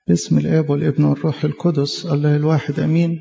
باسم الآب والابن والروح القدس الله الواحد أمين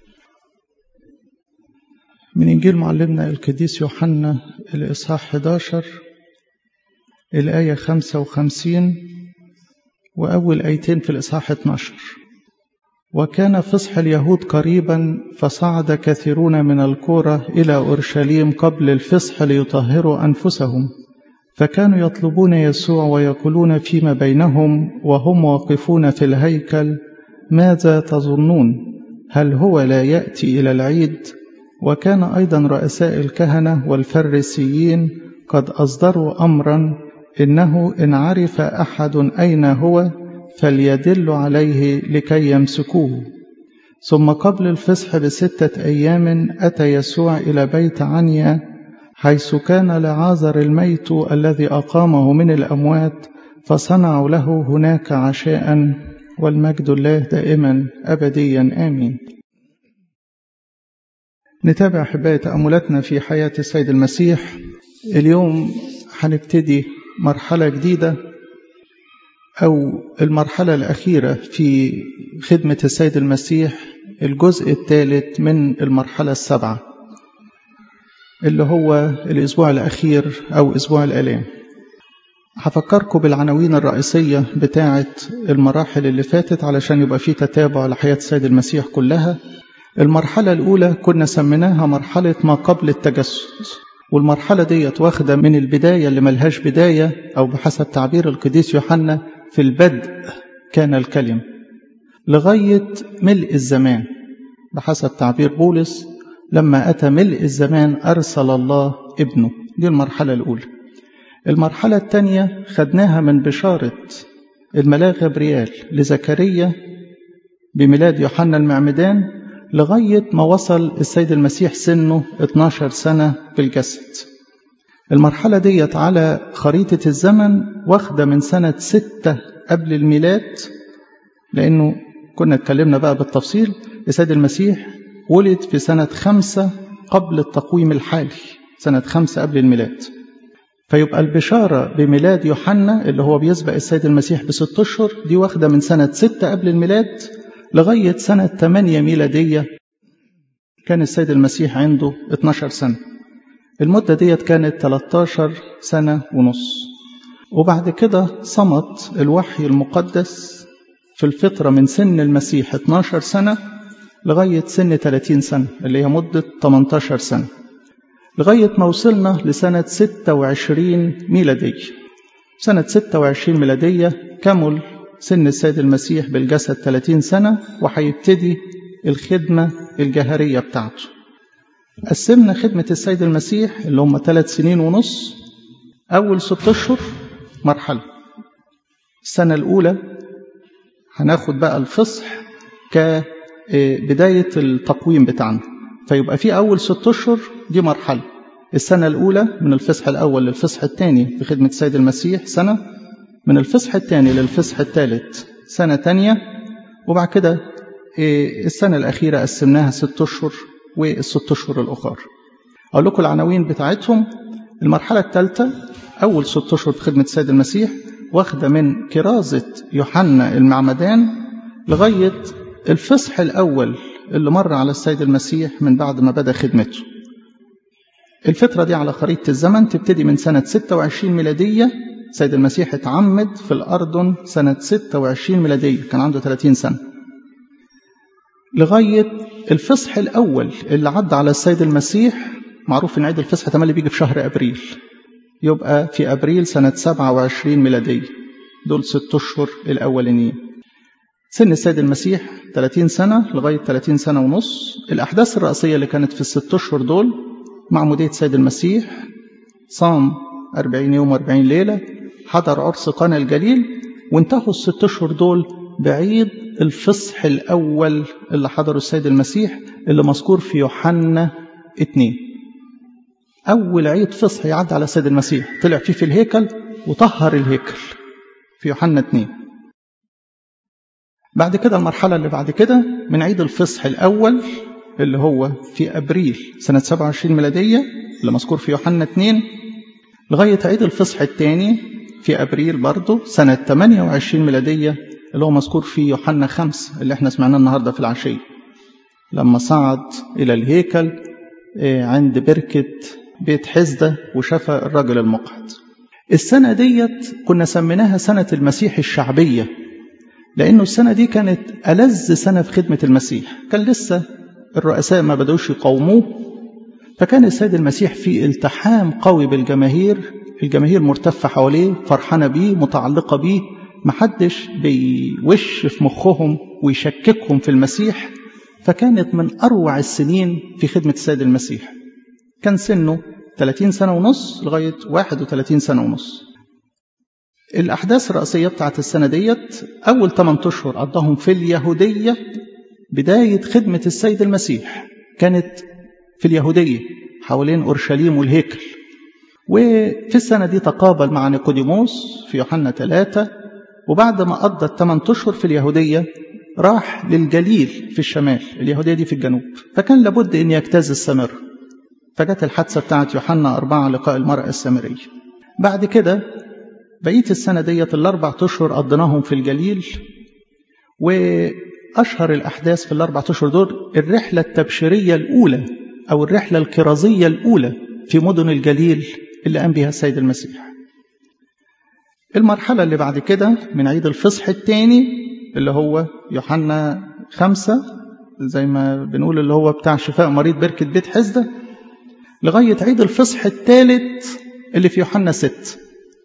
من إنجيل معلمنا القديس يوحنا الإصحاح 11 الآية 55 وأول آيتين في الإصحاح 12 وكان فصح اليهود قريبا فصعد كثيرون من القرى إلى أورشليم قبل الفصح ليطهروا أنفسهم فكانوا يطلبون يسوع ويقولون فيما بينهم وهم واقفون في الهيكل ماذا تظنون هل هو لا يأتي إلى العيد وكان أيضا رؤساء الكهنة والفريسيين قد أصدروا أمرا إنه إن عرف أحد أين هو فليدل عليه لكي يمسكوه ثم قبل الفصح بستة أيام أتى يسوع إلى بيت عنيا حيث كان لعازر الميت الذي أقامه من الأموات فصنعوا له هناك عشاء والمجد الله دائما أبديا آمين نتابع أحبائي تأملاتنا في حياة السيد المسيح اليوم هنبتدي مرحلة جديدة أو المرحلة الأخيرة في خدمة السيد المسيح الجزء الثالث من المرحلة السبعة اللي هو الأسبوع الأخير أو أسبوع الآلام هفكركم بالعناوين الرئيسية بتاعة المراحل اللي فاتت علشان يبقى في تتابع لحياة السيد المسيح كلها المرحلة الأولى كنا سميناها مرحلة ما قبل التجسد والمرحلة ديت واخدة من البداية اللي ملهاش بداية أو بحسب تعبير القديس يوحنا في البدء كان الكلم لغاية ملء الزمان بحسب تعبير بولس لما أتى ملء الزمان أرسل الله ابنه دي المرحلة الأولى المرحلة الثانية خدناها من بشارة الملاك غبريال لزكريا بميلاد يوحنا المعمدان لغاية ما وصل السيد المسيح سنه 12 سنة بالجسد المرحلة ديت على خريطة الزمن واخدة من سنة ستة قبل الميلاد لأنه كنا اتكلمنا بقى بالتفصيل السيد المسيح ولد في سنة خمسة قبل التقويم الحالي سنة خمسة قبل الميلاد فيبقى البشارة بميلاد يوحنا اللي هو بيسبق السيد المسيح بست أشهر دي واخدة من سنة ستة قبل الميلاد لغاية سنة 8 ميلادية كان السيد المسيح عنده 12 سنة المدة ديت كانت 13 سنة ونص وبعد كده صمت الوحي المقدس في الفترة من سن المسيح 12 سنة لغاية سن 30 سنة اللي هي مدة 18 سنة لغاية ما وصلنا لسنة 26 ميلادية سنة 26 ميلادية كمل سن السيد المسيح بالجسد 30 سنة وهيبتدي الخدمة الجهرية بتاعته قسمنا خدمة السيد المسيح اللي هم ثلاث سنين ونص أول ست أشهر مرحلة السنة الأولى هناخد بقى الفصح كبداية التقويم بتاعنا فيبقى في أول ست أشهر دي مرحلة السنة الأولى من الفصح الأول للفصح الثاني في خدمة السيد المسيح سنة من الفصح الثاني للفصح الثالث سنة تانية وبعد كده السنة الأخيرة قسمناها ست أشهر والست أشهر الأخر أقول لكم العناوين بتاعتهم المرحلة الثالثة أول ست أشهر في خدمة السيد المسيح واخدة من كرازة يوحنا المعمدان لغاية الفصح الأول اللي مر على السيد المسيح من بعد ما بدأ خدمته الفترة دي على خريطة الزمن تبتدي من سنة 26 ميلادية السيد المسيح اتعمد في الأردن سنة 26 ميلادية كان عنده 30 سنة لغاية الفصح الأول اللي عدى على السيد المسيح معروف إن عيد الفصح تملي بيجي في شهر أبريل يبقى في أبريل سنة 27 ميلادية دول ست أشهر الأولانيين سن السيد المسيح 30 سنة لغاية 30 سنة ونص الأحداث الرئيسية اللي كانت في الست أشهر دول معمودية السيد المسيح صام 40 يوم و40 ليلة حضر عرس قنا الجليل وانتهوا الست أشهر دول بعيد الفصح الأول اللي حضره السيد المسيح اللي مذكور في يوحنا اتنين أول عيد فصح يعدي على السيد المسيح طلع فيه في الهيكل وطهر الهيكل في يوحنا اتنين بعد كده المرحلة اللي بعد كده من عيد الفصح الأول اللي هو في أبريل سنة 27 ميلادية اللي مذكور في يوحنا 2 لغاية عيد الفصح الثاني في أبريل برضه سنة 28 ميلادية اللي هو مذكور في يوحنا خمسة اللي احنا سمعناه النهاردة في العشية لما صعد إلى الهيكل عند بركة بيت حزدة وشفى الرجل المقعد السنة ديت كنا سميناها سنة المسيح الشعبية لأنه السنة دي كانت ألذ سنة في خدمة المسيح كان لسه الرؤساء ما بدوش يقاوموه فكان السيد المسيح في التحام قوي بالجماهير الجماهير مرتفة حواليه فرحانة بيه متعلقة بيه محدش بيوش في مخهم ويشككهم في المسيح فكانت من أروع السنين في خدمة السيد المسيح كان سنه 30 سنة ونص لغاية 31 سنة ونص الأحداث الرئيسية بتاعت السنة ديت أول 8 أشهر قضاهم في اليهودية بداية خدمة السيد المسيح كانت في اليهودية حوالين أورشليم والهيكل وفي السنة دي تقابل مع نيقوديموس في يوحنا ثلاثة وبعد ما قضى الثمان أشهر في اليهودية راح للجليل في الشمال اليهودية دي في الجنوب فكان لابد أن يجتاز السامرة فجت الحادثة بتاعت يوحنا أربعة لقاء المرأة السامرية بعد كده بقية السنة ديت الأربع أشهر قضيناهم في الجليل وأشهر الأحداث في الأربع أشهر دول الرحلة التبشيرية الأولى أو الرحلة الكرازية الأولى في مدن الجليل اللي قام بها السيد المسيح المرحلة اللي بعد كده من عيد الفصح الثاني اللي هو يوحنا خمسة زي ما بنقول اللي هو بتاع شفاء مريض بركة بيت حزدة لغاية عيد الفصح الثالث اللي في يوحنا ست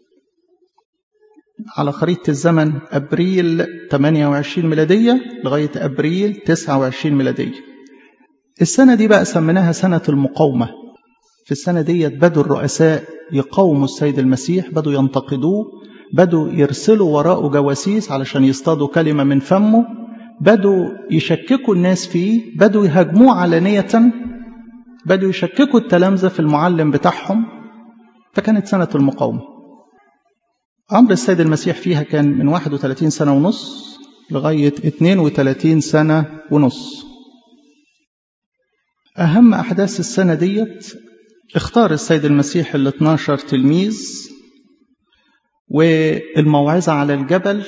على خريطة الزمن أبريل 28 ميلادية لغاية أبريل 29 ميلادية السنة دي بقى سميناها سنة المقاومة في السنة دي بدوا الرؤساء يقاوموا السيد المسيح بدوا ينتقدوه بدوا يرسلوا وراءه جواسيس علشان يصطادوا كلمة من فمه بدوا يشككوا الناس فيه بدوا يهاجموه علانية بدوا يشككوا التلامذة في المعلم بتاعهم فكانت سنة المقاومة عمر السيد المسيح فيها كان من 31 سنة ونص لغاية 32 سنة ونص أهم أحداث السنة ديت اختار السيد المسيح ال 12 تلميذ والموعظة على الجبل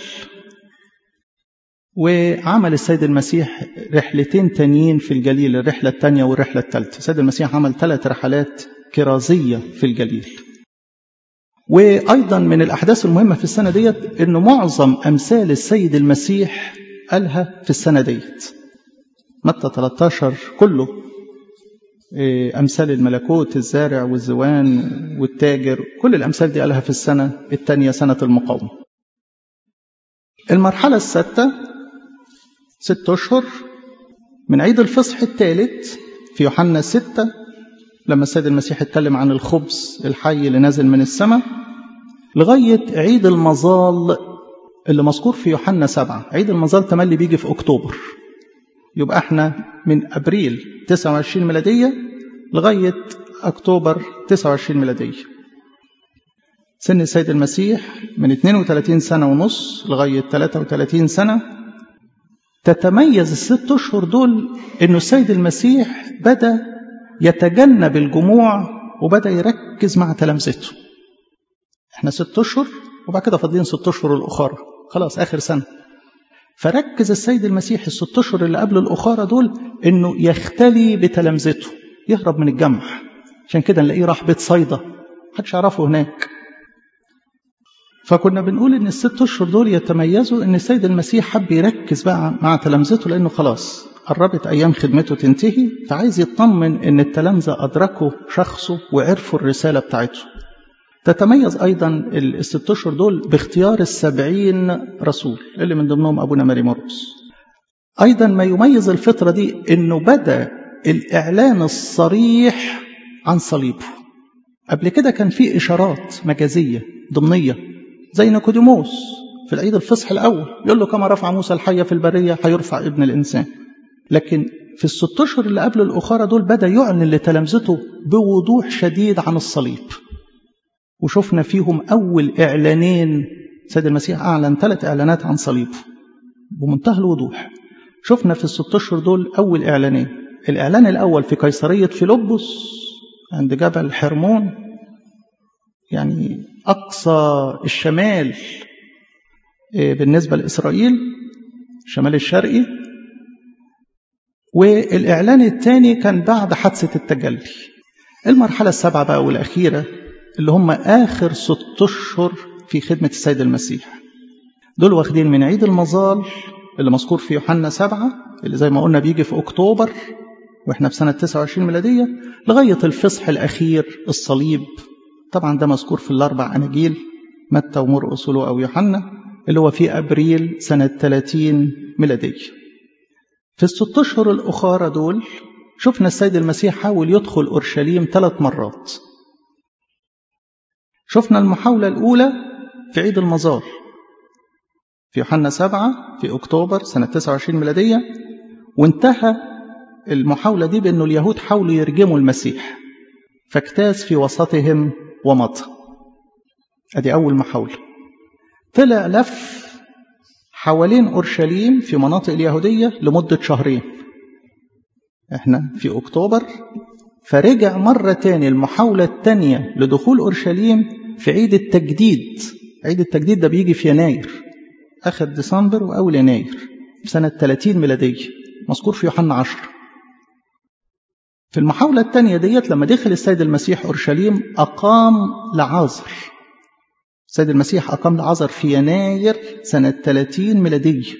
وعمل السيد المسيح رحلتين تانيين في الجليل الرحلة الثانية والرحلة الثالثة السيد المسيح عمل ثلاث رحلات كرازية في الجليل وأيضا من الأحداث المهمة في السنة ديت أنه معظم أمثال السيد المسيح قالها في السنة ديت متى 13 كله أمثال الملكوت الزارع والزوان والتاجر كل الأمثال دي قالها في السنة الثانية سنة المقاومة المرحلة السادسة ست أشهر من عيد الفصح الثالث في يوحنا ستة لما السيد المسيح اتكلم عن الخبز الحي اللي نازل من السماء لغاية عيد المظال اللي مذكور في يوحنا سبعة عيد المظال تملي بيجي في أكتوبر يبقى احنا من أبريل 29 ميلادية لغاية أكتوبر 29 ميلادية سن السيد المسيح من 32 سنة ونص لغاية 33 سنة تتميز الست أشهر دول أنه السيد المسيح بدأ يتجنب الجموع وبدأ يركز مع تلامذته احنا ست أشهر وبعد كده فاضلين ست أشهر الأخرى خلاص آخر سنة فركز السيد المسيح الست أشهر اللي قبل الأخرى دول أنه يختلي بتلامذته يهرب من الجمع عشان كده نلاقيه راح بيت صيدا محدش يعرفه هناك فكنا بنقول ان الست اشهر دول يتميزوا ان السيد المسيح حب يركز بقى مع تلامذته لانه خلاص قربت ايام خدمته تنتهي فعايز يطمن ان التلامذه ادركوا شخصه وعرفوا الرساله بتاعته تتميز ايضا الست اشهر دول باختيار السبعين رسول اللي من ضمنهم ابونا ماري مرقس ايضا ما يميز الفتره دي انه بدا الاعلان الصريح عن صليبه قبل كده كان في اشارات مجازيه ضمنيه زي نيكوديموس في العيد الفصح الأول يقول له كما رفع موسى الحية في البرية هيرفع ابن الإنسان لكن في الست أشهر اللي قبل الأخرى دول بدأ يعلن لتلامذته بوضوح شديد عن الصليب وشفنا فيهم أول إعلانين سيد المسيح أعلن ثلاث إعلانات عن صليبه بمنتهى الوضوح شفنا في الست أشهر دول أول إعلانين الإعلان الأول في قيصرية فيلبس عند جبل حرمون يعني أقصى الشمال بالنسبة لإسرائيل الشمال الشرقي والإعلان الثاني كان بعد حادثة التجلي المرحلة السابعة بقى والأخيرة اللي هم آخر ست أشهر في خدمة السيد المسيح دول واخدين من عيد المظال اللي مذكور في يوحنا سبعة اللي زي ما قلنا بيجي في أكتوبر وإحنا في سنة 29 ميلادية لغاية الفصح الأخير الصليب طبعا ده مذكور في الأربع أناجيل متى ومرقس أو يوحنا اللي هو في أبريل سنة 30 ميلادية في الست أشهر الأخرى دول شفنا السيد المسيح حاول يدخل أورشليم ثلاث مرات شفنا المحاولة الأولى في عيد المظال في يوحنا سبعة في أكتوبر سنة 29 ميلادية وانتهى المحاولة دي بأنه اليهود حاولوا يرجموا المسيح فاجتاز في وسطهم ومضى أدي أول محاولة طلع لف حوالين أورشليم في مناطق اليهودية لمدة شهرين احنا في أكتوبر فرجع مرة تاني المحاولة التانية لدخول أورشليم في عيد التجديد عيد التجديد ده بيجي في يناير آخر ديسمبر وأول يناير سنة 30 ميلادية مذكور في يوحنا 10 في المحاولة الثانية ديت لما دخل السيد المسيح أورشليم أقام لعازر السيد المسيح أقام لعازر في يناير سنة 30 ميلادية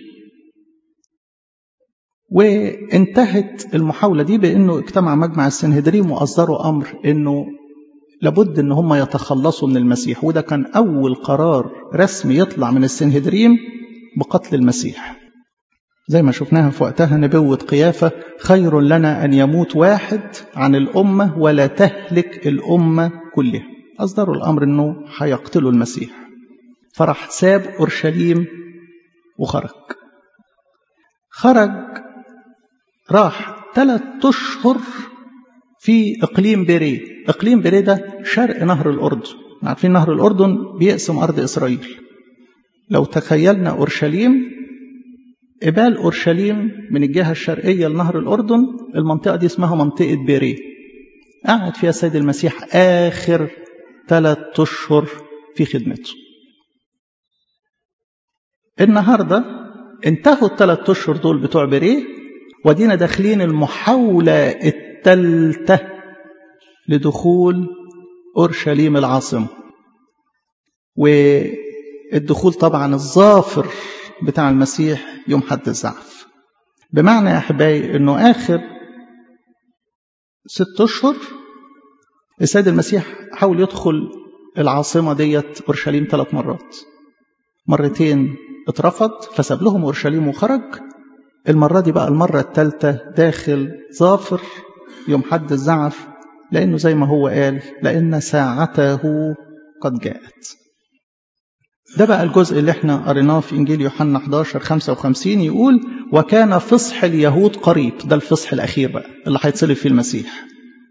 وانتهت المحاولة دي بأنه اجتمع مجمع السنهدريم وأصدروا أمر أنه لابد أن هم يتخلصوا من المسيح وده كان أول قرار رسمي يطلع من السنهدريم بقتل المسيح زي ما شفناها في وقتها نبوة قيافة خير لنا أن يموت واحد عن الأمة ولا تهلك الأمة كلها أصدروا الأمر أنه هيقتلوا المسيح فراح ساب أورشليم وخرج خرج راح ثلاث أشهر في إقليم بيري إقليم بيري ده شرق نهر الأردن عارفين نهر الأردن بيقسم أرض إسرائيل لو تخيلنا أورشليم قبال أورشليم من الجهة الشرقية لنهر الأردن المنطقة دي اسمها منطقة بيري قعد فيها السيد المسيح آخر ثلاث أشهر في خدمته النهاردة انتهوا الثلاث أشهر دول بتوع بيري ودينا داخلين المحاولة الثالثة لدخول أورشليم العاصمة والدخول طبعا الظافر بتاع المسيح يوم حد الزعف بمعنى يا أحبائي أنه آخر ست أشهر السيد المسيح حاول يدخل العاصمة ديت أورشليم ثلاث مرات مرتين اترفض فساب لهم أورشليم وخرج المرة دي بقى المرة الثالثة داخل ظافر يوم حد الزعف لأنه زي ما هو قال لأن ساعته قد جاءت ده بقى الجزء اللي احنا قريناه في إنجيل يوحنا 11 55 يقول وكان فصح اليهود قريب ده الفصح الأخير بقى اللي هيتصلب فيه المسيح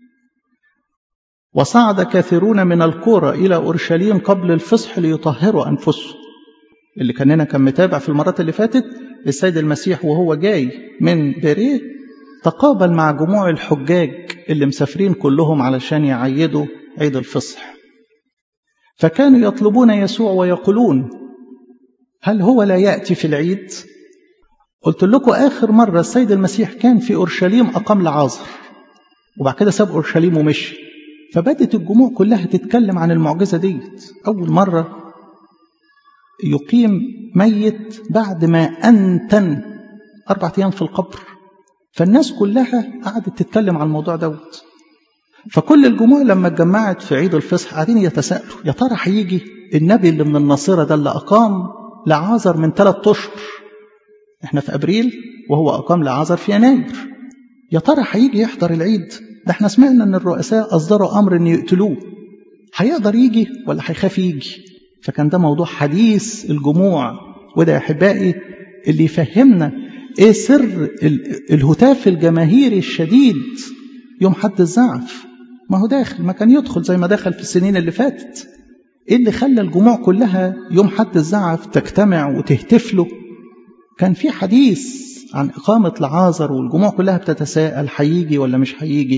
وصعد كثيرون من القرى إلى أورشليم قبل الفصح ليطهروا أنفسهم اللي كاننا كان متابع في المرات اللي فاتت السيد المسيح وهو جاي من بيريه تقابل مع جموع الحجاج اللي مسافرين كلهم علشان يعيدوا عيد الفصح فكانوا يطلبون يسوع ويقولون هل هو لا يأتي في العيد قلت لكم آخر مرة السيد المسيح كان في أورشليم أقام لعازر وبعد كده ساب أورشليم ومشي فبدت الجموع كلها تتكلم عن المعجزة ديت أول مرة يقيم ميت بعد ما أنتن أربع أيام في القبر فالناس كلها قعدت تتكلم عن الموضوع دوت فكل الجموع لما اتجمعت في عيد الفصح قاعدين يتساءلوا يا ترى هيجي النبي اللي من الناصرة ده اللي أقام لعازر من ثلاث أشهر احنا في أبريل وهو أقام لعازر في يناير يا ترى هيجي يحضر العيد ده احنا سمعنا ان الرؤساء أصدروا أمر ان يقتلوه هيقدر يجي ولا هيخاف يجي فكان ده موضوع حديث الجموع وده يا أحبائي اللي يفهمنا ايه سر الهتاف الجماهيري الشديد يوم حد الزعف ما هو داخل ما كان يدخل زي ما دخل في السنين اللي فاتت ايه اللي خلى الجموع كلها يوم حد الزعف تجتمع وتهتف له كان في حديث عن إقامة لعازر والجموع كلها بتتساءل هيجي ولا مش هيجي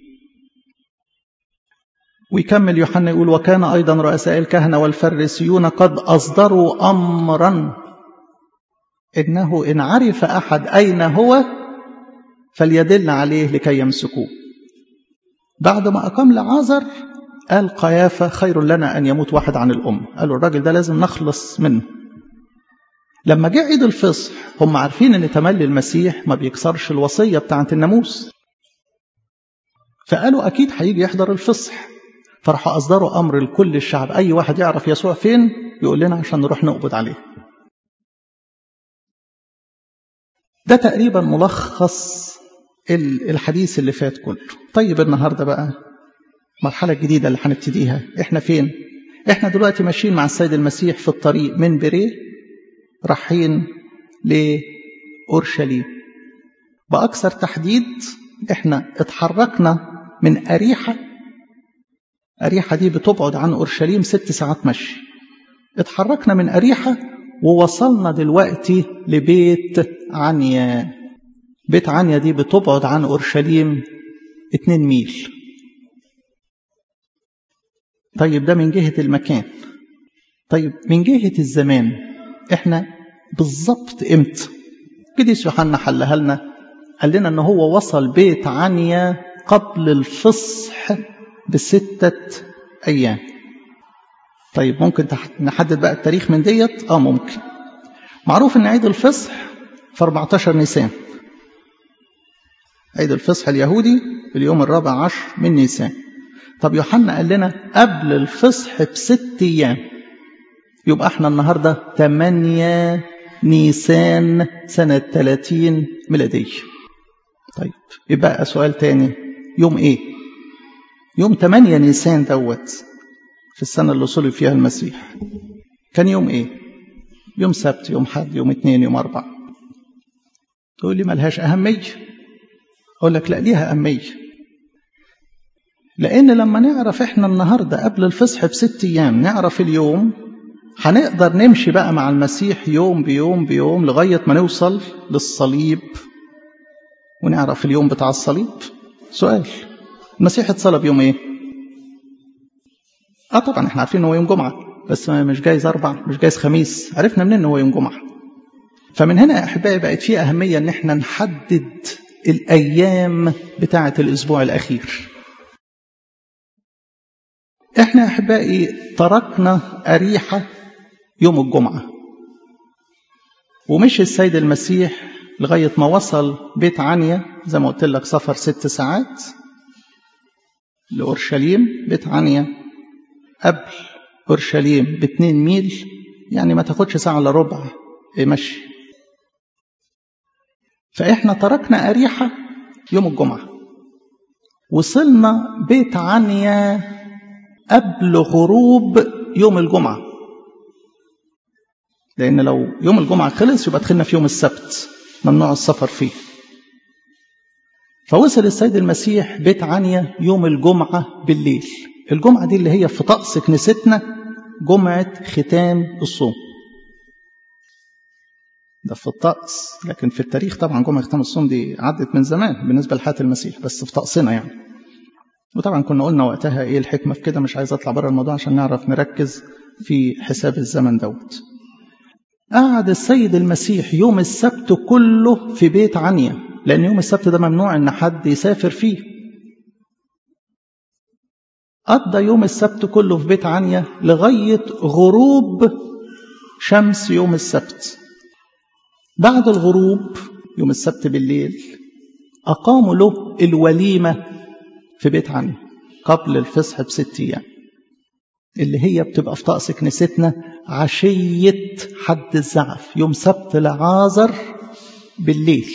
ويكمل يوحنا يقول وكان أيضا رؤساء الكهنة والفريسيون قد أصدروا أمرا إنه إن عرف أحد أين هو فليدل عليه لكي يمسكوه بعد ما أقام لعازر قال قيافة خير لنا أن يموت واحد عن الأم قالوا الراجل ده لازم نخلص منه لما جاء عيد الفصح هم عارفين ان تملي المسيح ما بيكسرش الوصيه بتاعه الناموس فقالوا اكيد هيجي يحضر الفصح فراحوا اصدروا امر لكل الشعب اي واحد يعرف يسوع فين يقول لنا عشان نروح نقبض عليه ده تقريبا ملخص الحديث اللي فات كله طيب النهارده بقى المرحله الجديده اللي هنبتديها احنا فين احنا دلوقتي ماشيين مع السيد المسيح في الطريق من بريه رايحين لأورشليم بأكثر تحديد احنا اتحركنا من أريحة أريحة دي بتبعد عن أورشليم ست ساعات مشي اتحركنا من أريحة ووصلنا دلوقتي لبيت عنيا بيت عنيا دي بتبعد عن أورشليم اتنين ميل طيب ده من جهة المكان طيب من جهة الزمان احنا بالظبط امتى قديس يوحنا حلها لنا قال لنا ان هو وصل بيت عنيا قبل الفصح بستة ايام طيب ممكن نحدد بقى التاريخ من ديت اه ممكن معروف ان عيد الفصح في 14 نيسان عيد الفصح اليهودي اليوم الرابع عشر من نيسان طب يوحنا قال لنا قبل الفصح بست ايام يبقى احنا النهارده 8 نيسان سنة 30 ميلادية. طيب يبقى سؤال تاني يوم ايه؟ يوم 8 نيسان دوت في السنة اللي صلب فيها المسيح. كان يوم ايه؟ يوم سبت، يوم حد، يوم اثنين، يوم أربع. تقول لي ملهاش أهمية. أقول لك لا ليها أهمية. لأن لما نعرف احنا النهارده قبل الفصح بست أيام نعرف اليوم هنقدر نمشي بقى مع المسيح يوم بيوم بيوم لغاية ما نوصل للصليب ونعرف اليوم بتاع الصليب سؤال المسيح اتصلب يوم ايه اه طبعا احنا عارفين هو يوم جمعة بس مش جايز اربع مش جايز خميس عرفنا منين ان هو يوم جمعة فمن هنا يا احبائي بقت في اهمية ان احنا نحدد الايام بتاعة الاسبوع الاخير احنا يا احبائي تركنا اريحه يوم الجمعه ومشي السيد المسيح لغايه ما وصل بيت عنيا زي ما قلت لك سفر ست ساعات لاورشليم بيت عنيا قبل اورشليم باتنين ميل يعني ما تاخدش ساعه الا ربع مشي فاحنا تركنا اريحه يوم الجمعه وصلنا بيت عنيا قبل غروب يوم الجمعة لأن لو يوم الجمعة خلص يبقى دخلنا في يوم السبت ممنوع السفر فيه فوصل السيد المسيح بيت عنيا يوم الجمعة بالليل الجمعة دي اللي هي في طقس كنيستنا جمعة ختام الصوم ده في الطقس لكن في التاريخ طبعا جمعة ختام الصوم دي عدت من زمان بالنسبة لحياة المسيح بس في طقسنا يعني وطبعا كنا قلنا وقتها ايه الحكمة في كده مش عايز اطلع بره الموضوع عشان نعرف نركز في حساب الزمن دوت قعد السيد المسيح يوم السبت كله في بيت عنيا لأن يوم السبت ده ممنوع إن حد يسافر فيه قضى يوم السبت كله في بيت عنيا لغاية غروب شمس يوم السبت بعد الغروب يوم السبت بالليل أقاموا له الوليمة في بيت عنيا قبل الفصح بست أيام اللي هي بتبقى في طقس كنيستنا عشية حد الزعف يوم سبت لعازر بالليل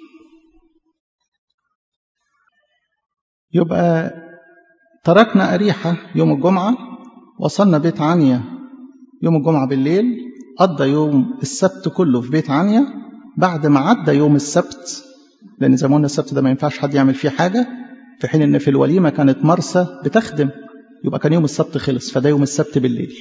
يبقى تركنا أريحة يوم الجمعة وصلنا بيت عنيا يوم الجمعة بالليل قضى يوم السبت كله في بيت عنيا بعد ما عدى يوم السبت لأن زي ما قلنا السبت ده ما ينفعش حد يعمل فيه حاجة في حين إن في الوليمة كانت مرسى بتخدم يبقى كان يوم السبت خلص فده يوم السبت بالليل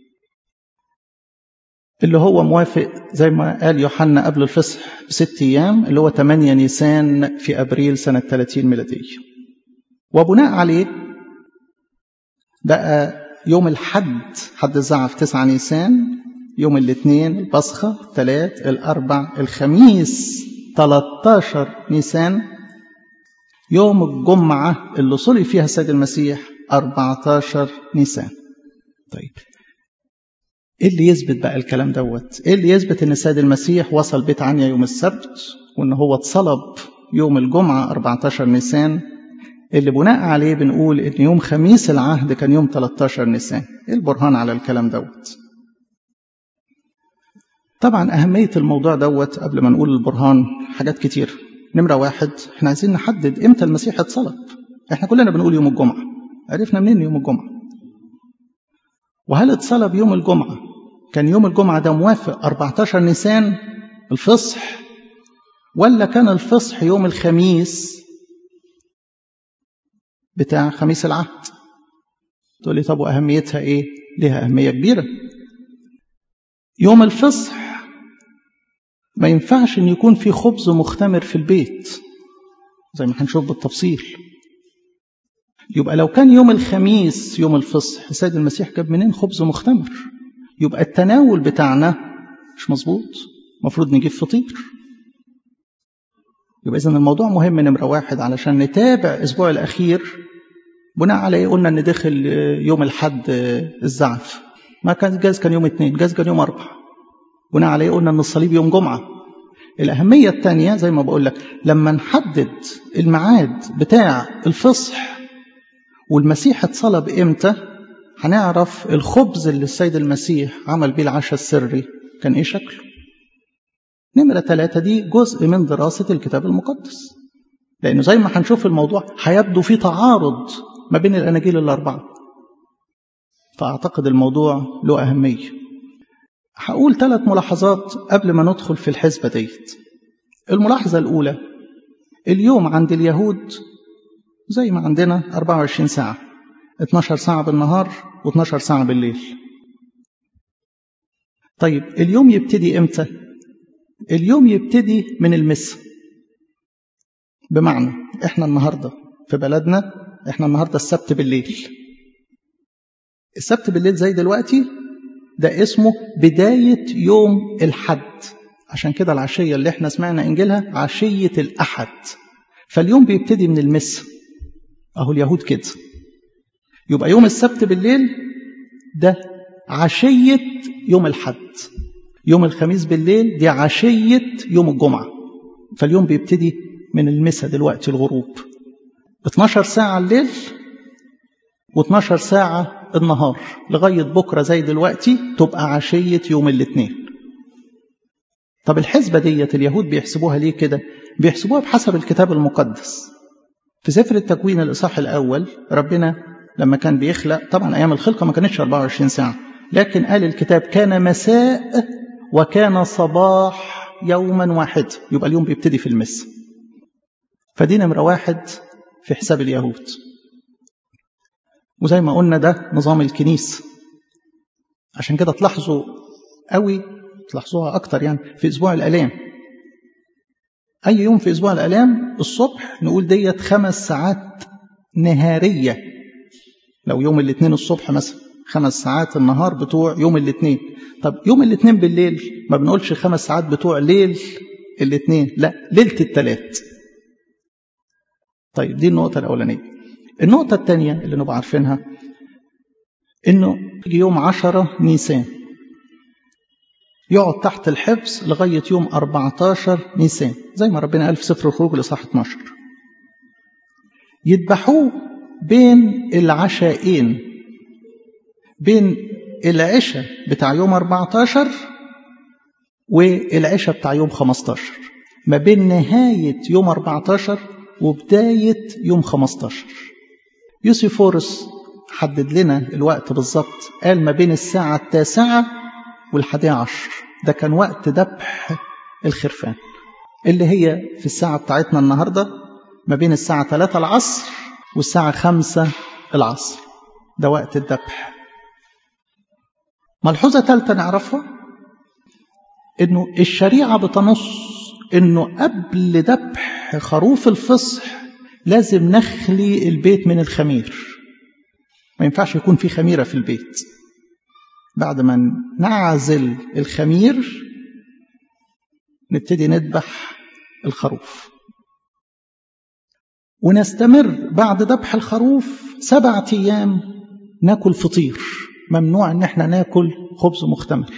اللي هو موافق زي ما قال يوحنا قبل الفصح بست أيام اللي هو 8 نيسان في أبريل سنة 30 ميلادية وبناء عليه بقى يوم الحد حد الزعف 9 نيسان يوم الاثنين البصخة الثلاث الأربع الخميس 13 نيسان يوم الجمعة اللي صلي فيها السيد المسيح 14 نيسان طيب ايه اللي يثبت بقى الكلام دوت ايه اللي يثبت ان السيد المسيح وصل بيت عنيا يوم السبت وان هو اتصلب يوم الجمعة 14 نيسان اللي بناء عليه بنقول ان يوم خميس العهد كان يوم 13 نيسان ايه البرهان على الكلام دوت طبعا أهمية الموضوع دوت قبل ما نقول البرهان حاجات كتير نمرة واحد احنا عايزين نحدد امتى المسيح اتصلب احنا كلنا بنقول يوم الجمعة عرفنا منين يوم الجمعة وهل اتصلب يوم الجمعة كان يوم الجمعة ده موافق 14 نيسان الفصح ولا كان الفصح يوم الخميس بتاع خميس العهد تقول لي طب وأهميتها ايه لها أهمية كبيرة يوم الفصح ما ينفعش ان يكون في خبز مختمر في البيت زي ما هنشوف بالتفصيل يبقى لو كان يوم الخميس يوم الفصح السيد المسيح جاب منين خبز مختمر يبقى التناول بتاعنا مش مظبوط المفروض نجيب فطير يبقى اذا الموضوع مهم نمره واحد علشان نتابع الاسبوع الاخير بناء على ايه قلنا ان دخل يوم الحد الزعف ما كان جاز كان يوم اثنين جاز كان يوم اربع بناء عليه قلنا ان الصليب يوم جمعه الاهميه الثانيه زي ما بقول لك لما نحدد الميعاد بتاع الفصح والمسيح اتصلب امتى هنعرف الخبز اللي السيد المسيح عمل بيه العشاء السري كان ايه شكله نمرة ثلاثة دي جزء من دراسة الكتاب المقدس لأنه زي ما هنشوف الموضوع هيبدو في تعارض ما بين الأناجيل الأربعة فأعتقد الموضوع له أهمية هقول ثلاث ملاحظات قبل ما ندخل في الحسبة ديت الملاحظة الأولى اليوم عند اليهود زي ما عندنا 24 ساعة 12 ساعة بالنهار و12 ساعة بالليل طيب اليوم يبتدي امتى اليوم يبتدي من المس بمعنى احنا النهاردة في بلدنا احنا النهاردة السبت بالليل السبت بالليل زي دلوقتي ده اسمه بداية يوم الحد عشان كده العشية اللي احنا سمعنا انجيلها عشية الأحد فاليوم بيبتدي من المس اهو اليهود كده يبقى يوم السبت بالليل ده عشية يوم الحد يوم الخميس بالليل دي عشية يوم الجمعة فاليوم بيبتدي من المسا دلوقتي الغروب 12 ساعة الليل و12 ساعة النهار لغاية بكرة زي دلوقتي تبقى عشية يوم الاثنين طب الحسبة ديت اليهود بيحسبوها ليه كده بيحسبوها بحسب الكتاب المقدس في سفر التكوين الإصحاح الأول ربنا لما كان بيخلق طبعا أيام الخلقة ما كانتش 24 ساعة لكن قال الكتاب كان مساء وكان صباح يوما واحد يبقى اليوم بيبتدي في المس فدي نمرة واحد في حساب اليهود وزي ما قلنا ده نظام الكنيسة عشان كده تلاحظوا قوي تلاحظوها أكتر يعني في أسبوع الآلام أي يوم في أسبوع الآلام الصبح نقول ديت خمس ساعات نهارية لو يوم الاثنين الصبح مثلا خمس ساعات النهار بتوع يوم الاثنين طب يوم الاثنين بالليل ما بنقولش خمس ساعات بتوع ليل الاثنين لا ليلة الثلاث طيب دي النقطة الأولانية النقطة الثانية اللي نبقى عارفينها إنه يوم عشرة نيسان يقعد تحت الحبس لغاية يوم 14 نيسان زي ما ربنا قال في سفر الخروج الإصحاح 12 يذبحوه بين العشاءين بين العشاء بتاع يوم 14 والعشاء بتاع يوم 15 ما بين نهاية يوم 14 وبداية يوم 15 يوسيفورس حدد لنا الوقت بالظبط قال ما بين الساعة التاسعة والحادية عشر ده كان وقت ذبح الخرفان اللي هي في الساعة بتاعتنا النهاردة ما بين الساعة 3 العصر والساعة 5 العصر ده وقت الذبح ملحوظة ثالثة نعرفها انه الشريعة بتنص انه قبل ذبح خروف الفصح لازم نخلي البيت من الخمير ما ينفعش يكون في خميرة في البيت بعد ما نعزل الخمير نبتدي نذبح الخروف ونستمر بعد ذبح الخروف سبعة أيام ناكل فطير ممنوع ان احنا ناكل خبز مختمر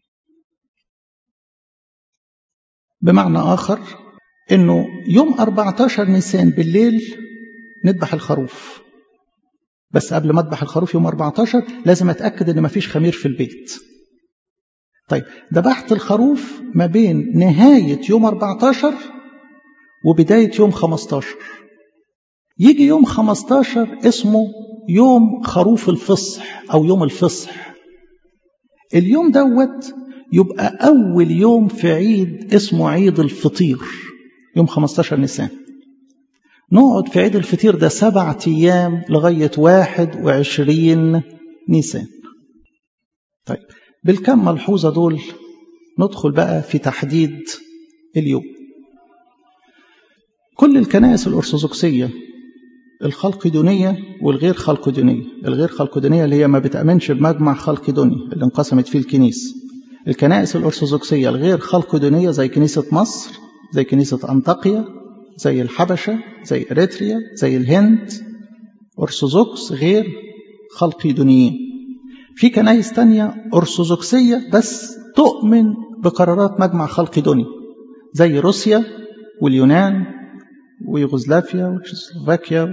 بمعنى آخر انه يوم 14 نيسان بالليل نذبح الخروف بس قبل ما اذبح الخروف يوم 14 لازم اتاكد ان مفيش خمير في البيت طيب ذبحت الخروف ما بين نهايه يوم 14 وبدايه يوم 15 يجي يوم 15 اسمه يوم خروف الفصح او يوم الفصح اليوم دوت يبقى اول يوم في عيد اسمه عيد الفطير يوم 15 نيسان نقعد في عيد الفطير ده سبعة أيام لغاية واحد وعشرين نيسان طيب بالكم ملحوظة دول ندخل بقى في تحديد اليوم كل الكنائس الأرثوذكسية الخلقدونية والغير خلقدونية الغير خلقدونية اللي هي ما بتأمنش بمجمع خلقدوني اللي انقسمت فيه الكنيسة الكنائس الأرثوذكسية الغير خلقدونية زي كنيسة مصر زي كنيسة أنطاقيا زي الحبشة زي إريتريا زي الهند أرثوذكس غير خلقيدونيين في كنايس تانية أرثوذكسية بس تؤمن بقرارات مجمع خلقيدوني زي روسيا واليونان ويوغوسلافيا وتشيكوسلوفاكيا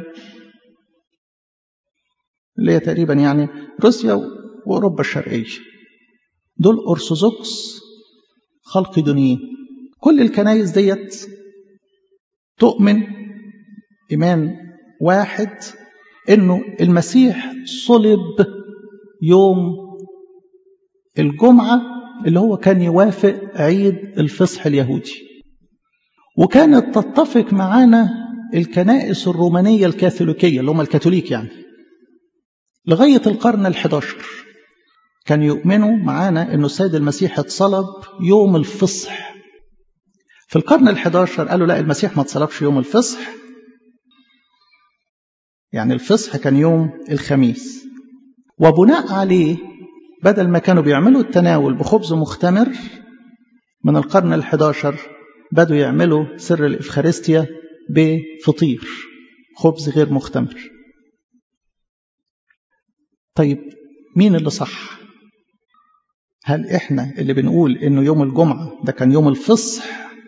اللي هي تقريبا يعني روسيا وأوروبا الشرقية دول أرثوذكس خلقيدونيين كل الكنايس ديت تؤمن إيمان واحد إنه المسيح صلب يوم الجمعة اللي هو كان يوافق عيد الفصح اليهودي وكانت تتفق معانا الكنائس الرومانية الكاثوليكية اللي هم الكاثوليك يعني لغاية القرن الحداشر كان يؤمنوا معانا أنه السيد المسيح اتصلب يوم الفصح في القرن الحداشر قالوا لا المسيح ما اتصلبش يوم الفصح يعني الفصح كان يوم الخميس وبناء عليه بدل ما كانوا بيعملوا التناول بخبز مختمر من القرن الحداشر بدوا يعملوا سر الإفخارستيا بفطير خبز غير مختمر طيب مين اللي صح هل احنا اللي بنقول انه يوم الجمعة ده كان يوم الفصح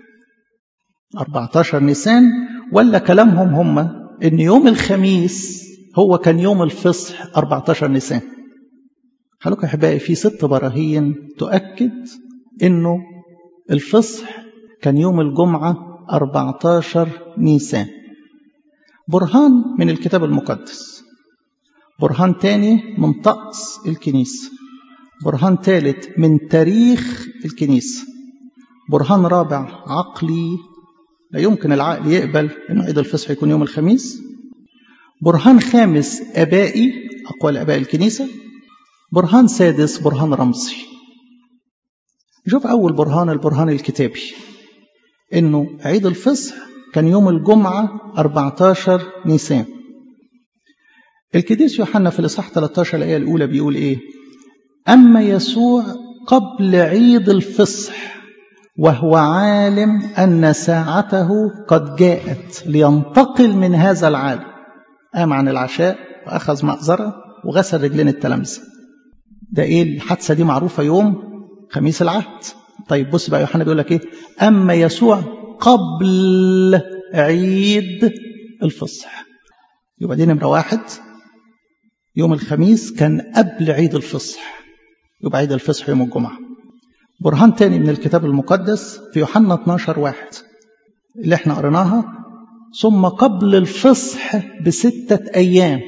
14 نيسان ولا كلامهم هم ان يوم الخميس هو كان يوم الفصح 14 نيسان خلوك يا احبائي في ست براهين تؤكد انه الفصح كان يوم الجمعة 14 نيسان برهان من الكتاب المقدس برهان تاني من طقس الكنيسة برهان ثالث من تاريخ الكنيسة برهان رابع عقلي لا يمكن العقل يقبل أن عيد الفصح يكون يوم الخميس برهان خامس أبائي أقوال أباء الكنيسة برهان سادس برهان رمزي شوف أول برهان البرهان الكتابي إنه عيد الفصح كان يوم الجمعة 14 نيسان الكديس يوحنا في الإصحاح 13 الآية الأولى بيقول إيه أما يسوع قبل عيد الفصح وهو عالم أن ساعته قد جاءت لينتقل من هذا العالم قام عن العشاء وأخذ مأزرة وغسل رجلين التلامذة ده إيه الحادثة دي معروفة يوم خميس العهد طيب بص بقى يوحنا بيقول لك إيه أما يسوع قبل عيد الفصح يبقى دي نمرة واحد يوم الخميس كان قبل عيد الفصح يبقى عيد الفصح يوم الجمعة برهان تاني من الكتاب المقدس في يوحنا 12 واحد اللي احنا قريناها ثم قبل الفصح بستة أيام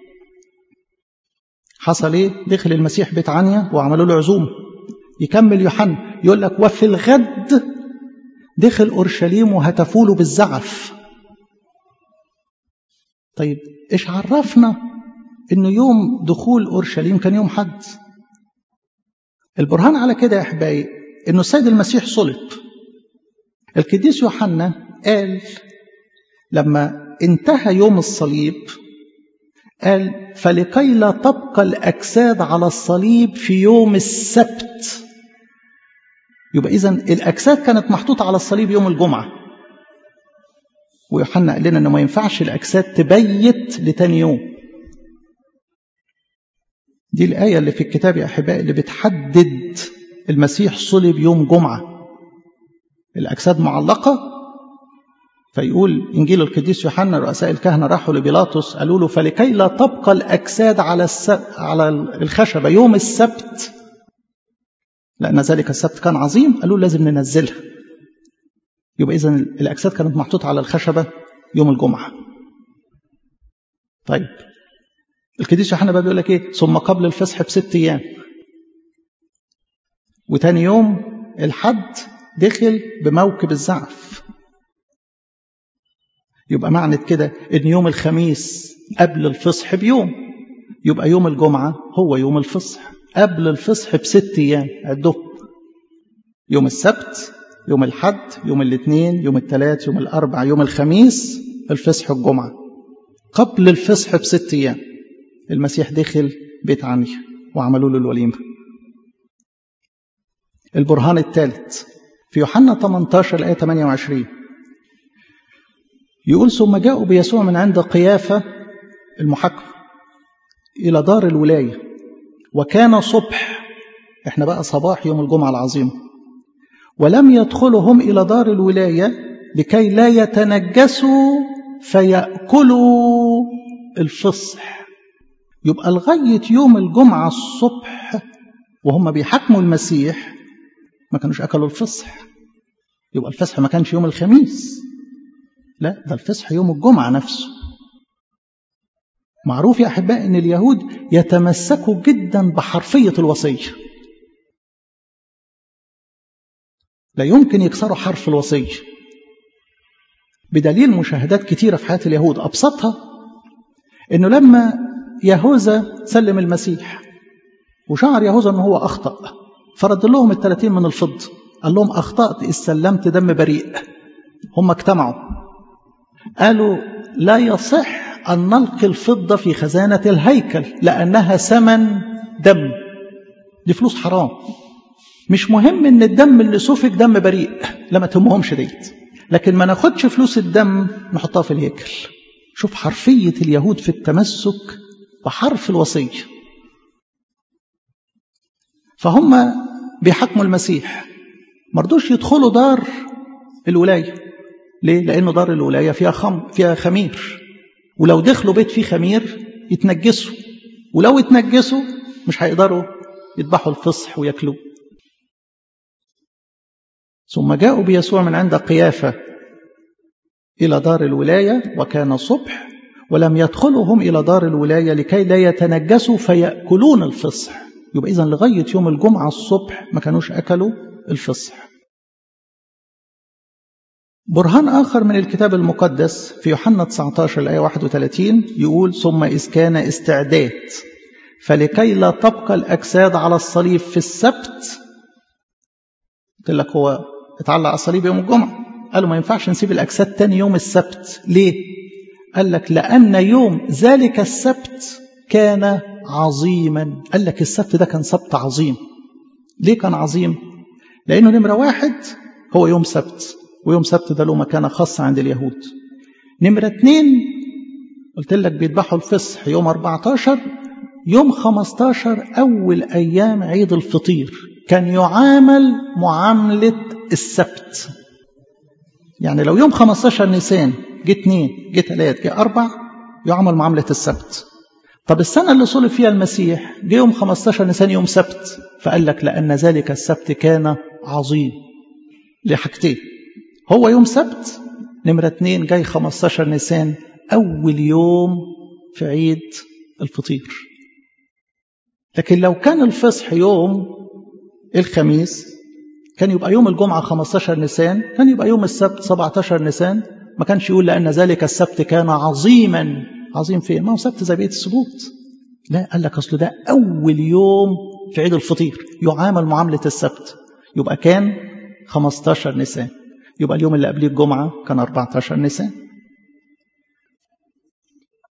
حصل ايه دخل المسيح بيت عنيا وعملوا له عزومة يكمل يوحنا يقول لك وفي الغد دخل أورشليم وهتفوا له بالزعف طيب ايش عرفنا انه يوم دخول اورشليم كان يوم حد البرهان على كده يا احبائي انه السيد المسيح صلب القديس يوحنا قال لما انتهى يوم الصليب قال فلكي لا تبقى الأجساد على الصليب في يوم السبت يبقى إذا الأجساد كانت محطوطة على الصليب يوم الجمعة ويوحنا قال لنا إنه ما ينفعش الأجساد تبيت لتاني يوم دي الآية اللي في الكتاب يا أحبائي اللي بتحدد المسيح صلب يوم جمعة الأجساد معلقة فيقول إنجيل القديس يوحنا رؤساء الكهنة راحوا لبيلاطس قالوا له فلكي لا تبقى الأجساد على على الخشبة يوم السبت لأن ذلك السبت كان عظيم قالوا لازم ننزلها يبقى إذا الأجساد كانت محطوطة على الخشبة يوم الجمعة طيب القديس يوحنا بقى بيقول لك إيه ثم قبل الفصح بست أيام وتاني يوم الحد دخل بموكب الزعف يبقى معنى كده ان يوم الخميس قبل الفصح بيوم يبقى يوم الجمعة هو يوم الفصح قبل الفصح بست أيام عدهم يوم السبت يوم الحد يوم الاثنين يوم الثلاث يوم الأربع يوم الخميس الفصح الجمعة قبل الفصح بست أيام المسيح دخل بيت عنيا وعملوا له الوليمة البرهان الثالث في يوحنا 18 الآية 28 يقول ثم جاءوا بيسوع من عند قيافة المحكم إلى دار الولاية وكان صبح احنا بقى صباح يوم الجمعة العظيم ولم يدخلهم إلى دار الولاية لكي لا يتنجسوا فيأكلوا الفصح يبقى لغاية يوم الجمعة الصبح وهم بيحكموا المسيح ما كانوش أكلوا الفصح يبقى الفصح ما كانش يوم الخميس لا ده الفصح يوم الجمعة نفسه معروف يا أحباء أن اليهود يتمسكوا جدا بحرفية الوصية لا يمكن يكسروا حرف الوصية بدليل مشاهدات كتيرة في حياة اليهود أبسطها أنه لما يهوذا سلم المسيح وشعر يهوذا أنه هو أخطأ فرد لهم الثلاثين من الفضة قال لهم أخطأت إذ سلمت دم بريء هم اجتمعوا قالوا لا يصح أن نلقي الفضة في خزانة الهيكل لأنها ثمن دم دي فلوس حرام مش مهم ان الدم اللي سفك دم بريء لا ما تهمهمش ديت لكن ما ناخدش فلوس الدم نحطها في الهيكل شوف حرفية اليهود في التمسك بحرف الوصية فهم بيحكموا المسيح مرضوش يدخلوا دار الولاية ليه؟ لأنه دار الولاية فيها خم فيها خمير ولو دخلوا بيت فيه خمير يتنجسوا ولو اتنجسوا مش هيقدروا يذبحوا الفصح وياكلوه ثم جاءوا بيسوع من عند قيافة إلى دار الولاية وكان صبح ولم يدخلوا هم إلى دار الولاية لكي لا يتنجسوا فيأكلون الفصح يبقى إذن لغاية يوم الجمعة الصبح ما كانوش أكلوا الفصح برهان آخر من الكتاب المقدس في يوحنا 19 الآية 31 يقول ثم إذ كان استعداد فلكي لا تبقى الأجساد على الصليب في السبت قلت لك هو اتعلق على الصليب يوم الجمعة قالوا ما ينفعش نسيب الأجساد تاني يوم السبت ليه؟ قال لك لأن يوم ذلك السبت كان عظيما قال لك السبت ده كان سبت عظيم ليه كان عظيم؟ لأنه نمرة واحد هو يوم سبت ويوم سبت ده له مكانة خاصة عند اليهود نمرة اتنين قلت لك بيذبحوا الفصح يوم 14 يوم 15 أول أيام عيد الفطير كان يعامل معاملة السبت يعني لو يوم 15 نيسان جه اثنين جه ثلاث جه أربع يعامل معاملة السبت طب السنة اللي صلب فيها المسيح جه يوم 15 نيسان يوم سبت فقال لك لأن ذلك السبت كان عظيم لحاجتين هو يوم سبت نمرة اتنين جاي 15 نيسان أول يوم في عيد الفطير لكن لو كان الفصح يوم الخميس كان يبقى يوم الجمعة 15 نيسان كان يبقى يوم السبت 17 نيسان ما كانش يقول لأن ذلك السبت كان عظيما عظيم فين ما هو سبت زي بقية السبوت لا قال لك أصل ده أول يوم في عيد الفطير يعامل معاملة السبت يبقى كان 15 نيسان يبقى اليوم اللي قبليه الجمعة كان 14 نيسان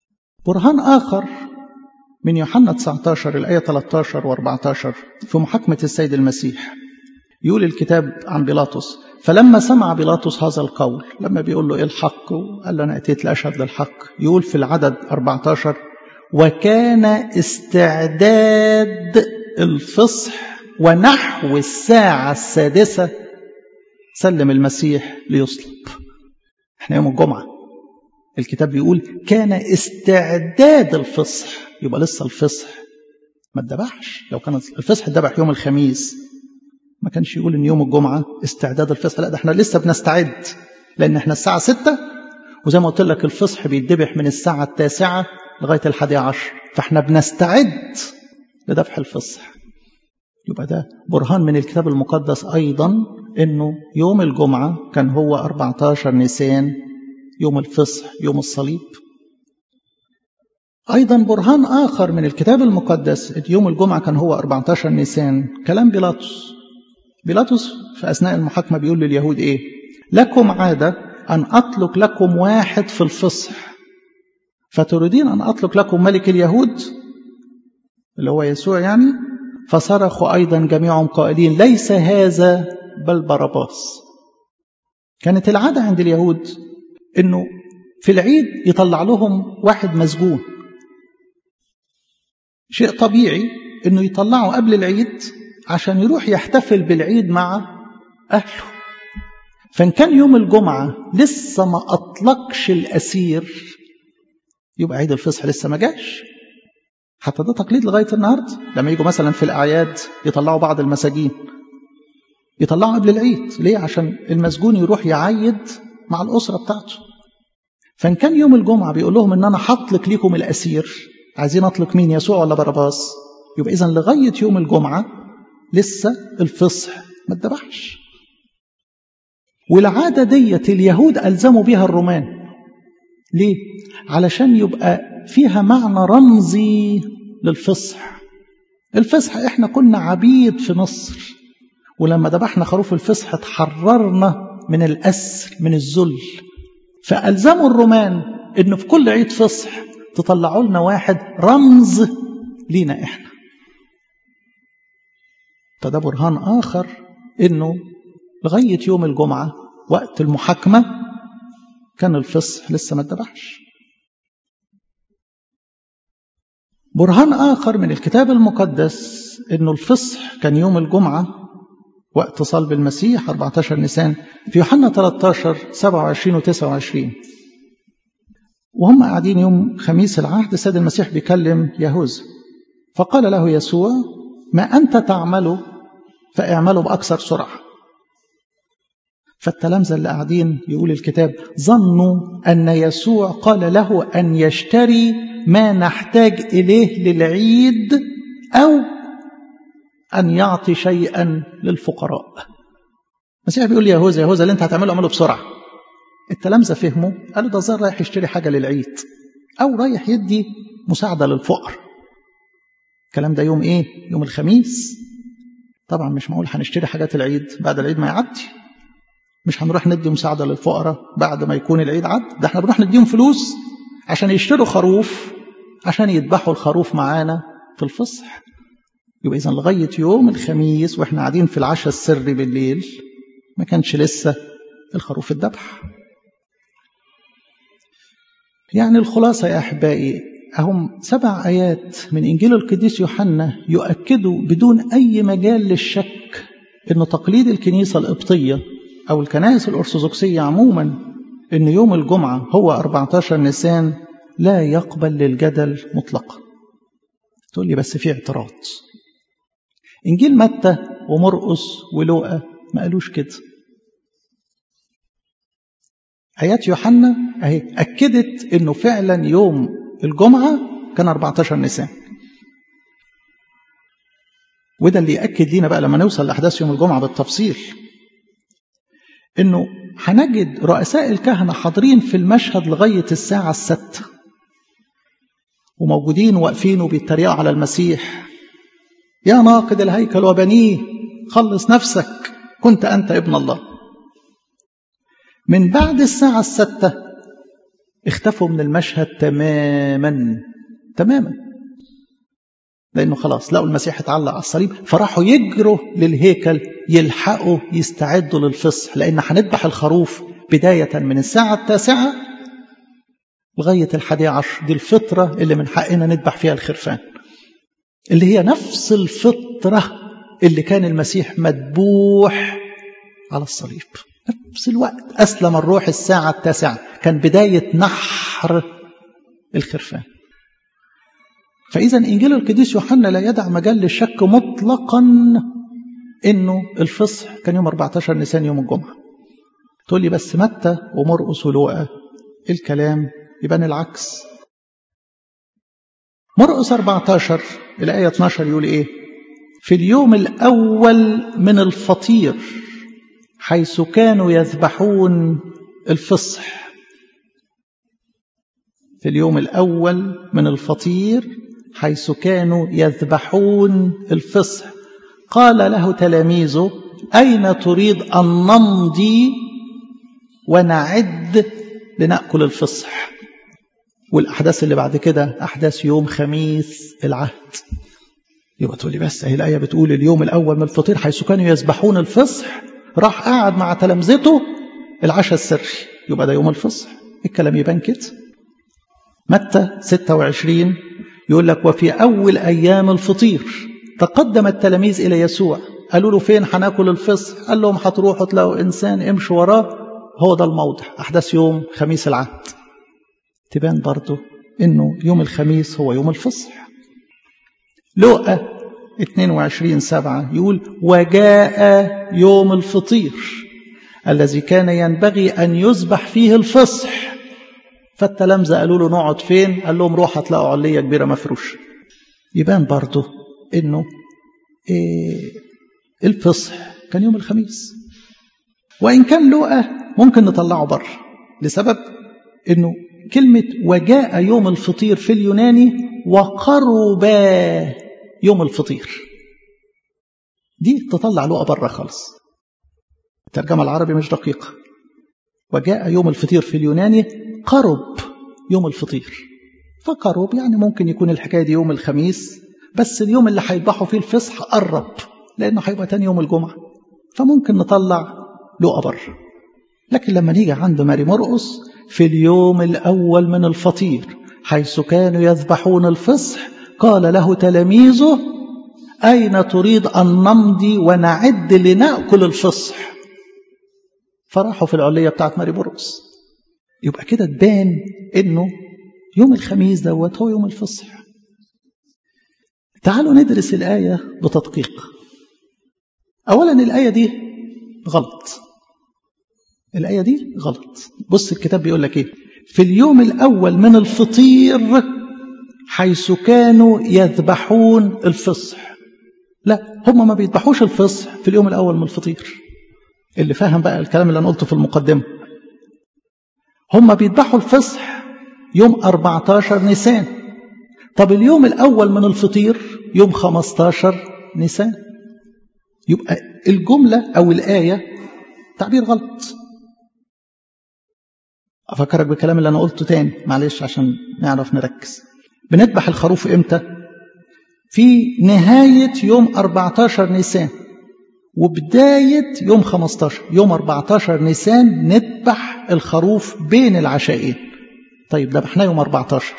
برهان آخر من يوحنا 19 الآية 13 و14 في محاكمة السيد المسيح يقول الكتاب عن بيلاطس فلما سمع بيلاطس هذا القول لما بيقول له ايه الحق قال له انا اتيت لاشهد للحق يقول في العدد 14 وكان استعداد الفصح ونحو الساعة السادسة سلم المسيح ليصلب احنا يوم الجمعة الكتاب بيقول كان استعداد الفصح يبقى لسه الفصح ما اتذبحش لو كان الفصح اتذبح يوم الخميس ما كانش يقول ان يوم الجمعة استعداد الفصح لا ده احنا لسه بنستعد لان احنا الساعة ستة وزي ما قلت لك الفصح بيتذبح من الساعة التاسعة لغاية الحادية عشر فاحنا بنستعد لذبح الفصح يبقى ده برهان من الكتاب المقدس أيضا أنه يوم الجمعة كان هو 14 نيسان يوم الفصح يوم الصليب أيضا برهان آخر من الكتاب المقدس يوم الجمعة كان هو 14 نيسان كلام بيلاطس بيلاطس في أثناء المحاكمة بيقول لليهود إيه لكم عادة أن أطلق لكم واحد في الفصح فتريدين أن أطلق لكم ملك اليهود اللي هو يسوع يعني فصرخوا أيضا جميعهم قائلين ليس هذا بل باراباس كانت العادة عند اليهود أنه في العيد يطلع لهم واحد مسجون شيء طبيعي أنه يطلعه قبل العيد عشان يروح يحتفل بالعيد مع أهله فإن كان يوم الجمعة لسه ما أطلقش الأسير يبقى عيد الفصح لسه ما جاش حتى ده تقليد لغاية النهاردة لما يجوا مثلا في الأعياد يطلعوا بعض المساجين يطلعوا قبل العيد ليه عشان المسجون يروح يعيد مع الأسرة بتاعته فإن كان يوم الجمعة بيقول لهم إن أنا هطلق ليكم الأسير عايزين أطلق مين يسوع ولا باراباس يبقى إذا لغاية يوم الجمعة لسه الفصح ما اتذبحش والعادة ديت اليهود ألزموا بها الرومان ليه؟ علشان يبقى فيها معنى رمزي للفصح الفصح احنا كنا عبيد في مصر ولما ذبحنا خروف الفصح اتحررنا من الأسر من الذل فألزموا الرومان إنه في كل عيد فصح تطلعوا لنا واحد رمز لينا إحنا فده برهان آخر إنه لغاية يوم الجمعة وقت المحاكمة كان الفصح لسه ما اتذبحش برهان آخر من الكتاب المقدس إنه الفصح كان يوم الجمعة وقت صلب المسيح 14 نيسان في يوحنا 13 27 و 29 وهم قاعدين يوم خميس العهد السيد المسيح بيكلم يهوذا فقال له يسوع ما أنت تعمله فاعمله بأكثر سرعة فالتلامذة اللي قاعدين يقول الكتاب ظنوا أن يسوع قال له أن يشتري ما نحتاج إليه للعيد أو أن يعطي شيئا للفقراء المسيح بيقول لي يهوذا يهوذا اللي انت هتعمله اعمله بسرعة التلامذة فهموا قالوا ده الظاهر رايح يشتري حاجة للعيد أو رايح يدي مساعدة للفقر الكلام ده يوم إيه؟ يوم الخميس طبعا مش معقول هنشتري حاجات العيد بعد العيد ما يعدي مش هنروح ندي مساعدة للفقراء بعد ما يكون العيد عد ده احنا بنروح نديهم فلوس عشان يشتروا خروف عشان يذبحوا الخروف معانا في الفصح يبقى إذا لغاية يوم الخميس وإحنا قاعدين في العشاء السري بالليل ما كانش لسه الخروف الذبح يعني الخلاصة يا أحبائي أهم سبع آيات من إنجيل القديس يوحنا يؤكدوا بدون أي مجال للشك أن تقليد الكنيسة القبطية أو الكنائس الأرثوذكسية عموما أن يوم الجمعة هو 14 نيسان لا يقبل للجدل مطلقا تقول لي بس في اعتراض إنجيل متى ومرقس ولوقا ما قالوش كده آيات يوحنا أهي أكدت إنه فعلا يوم الجمعة كان 14 نيسان وده اللي يأكد لينا بقى لما نوصل لأحداث يوم الجمعة بالتفصيل إنه هنجد رؤساء الكهنة حاضرين في المشهد لغاية الساعة الستة وموجودين واقفين وبيتريقوا على المسيح يا ناقد الهيكل وبنيه خلص نفسك كنت أنت ابن الله من بعد الساعة الستة اختفوا من المشهد تماما تماما لأنه خلاص لقوا المسيح اتعلق على الصليب فراحوا يجروا للهيكل يلحقوا يستعدوا للفصح لأن هنذبح الخروف بداية من الساعة التاسعة لغاية الحادية عشر دي الفطرة اللي من حقنا نذبح فيها الخرفان اللي هي نفس الفطرة اللي كان المسيح مذبوح على الصليب نفس الوقت أسلم الروح الساعة التاسعة كان بداية نحر الخرفان فإذا إنجيل القديس يوحنا لا يدع مجال للشك مطلقا إنه الفصح كان يوم 14 نيسان يوم الجمعة تقول لي بس متى ومرقس ولوقا الكلام يبان العكس مرقس 14 الآية 12 يقول إيه في اليوم الأول من الفطير حيث كانوا يذبحون الفصح في اليوم الأول من الفطير حيث كانوا يذبحون الفصح قال له تلاميذه أين تريد أن نمضي ونعد لنأكل الفصح والأحداث اللي بعد كده أحداث يوم خميس العهد يبقى تقول لي بس هي الآية بتقول اليوم الأول من الفطير حيث كانوا يذبحون الفصح راح قاعد مع تلامذته العشاء السري يبقى ده يوم الفصح الكلام يبان كده متى 26 يقول لك وفي أول أيام الفطير تقدم التلاميذ إلى يسوع قالوا له فين هناكل الفصح قال لهم هتروحوا تلاقوا إنسان امشوا وراه هو ده الموضع أحداث يوم خميس العهد تبان برضه إنه يوم الخميس هو يوم الفصح لوقا 22 سبعة يقول وجاء يوم الفطير الذي كان ينبغي أن يذبح فيه الفصح فالتلامذة قالوا له نقعد فين قال لهم روح هتلاقوا علية كبيرة مفروشة يبان برضه انه إيه الفصح كان يوم الخميس وإن كان لقى ممكن نطلعه بره لسبب انه كلمة وجاء يوم الفطير في اليوناني وقرب يوم الفطير دي تطلع لقى بره خالص الترجمة العربي مش دقيقة وجاء يوم الفطير في اليوناني قرب يوم الفطير فقرب يعني ممكن يكون الحكاية دي يوم الخميس بس اليوم اللي هيذبحوا فيه الفصح قرب لأنه هيبقى تاني يوم الجمعة فممكن نطلع لقى بره لكن لما نيجي عند ماري مرقس في اليوم الأول من الفطير حيث كانوا يذبحون الفصح قال له تلاميذه أين تريد أن نمضي ونعد لنأكل الفصح فراحوا في العلية بتاعت ماري مرقس يبقى كده تبان انه يوم الخميس دوت هو يوم الفصح تعالوا ندرس الآية بتدقيق أولا الآية دي غلط الآية دي غلط بص الكتاب بيقول لك إيه في اليوم الأول من الفطير حيث كانوا يذبحون الفصح لا هم ما بيذبحوش الفصح في اليوم الأول من الفطير اللي فاهم بقى الكلام اللي أنا قلته في المقدمة هم بيذبحوا الفصح يوم 14 نيسان طب اليوم الأول من الفطير يوم 15 نيسان يبقى الجملة أو الآية تعبير غلط أفكرك بالكلام اللي أنا قلته تاني معلش عشان نعرف نركز بنذبح الخروف إمتى في نهاية يوم 14 نيسان وبداية يوم 15 يوم 14 نيسان نذبح الخروف بين العشاءين طيب ذبحناه يوم 14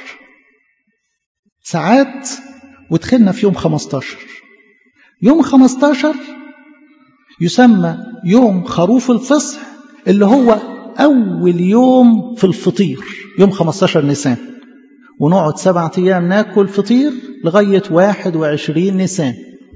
ساعات ودخلنا في يوم 15 يوم 15 يسمى يوم خروف الفصح اللي هو أول يوم في الفطير يوم 15 نيسان ونقعد سبعة أيام ناكل فطير لغاية 21 نيسان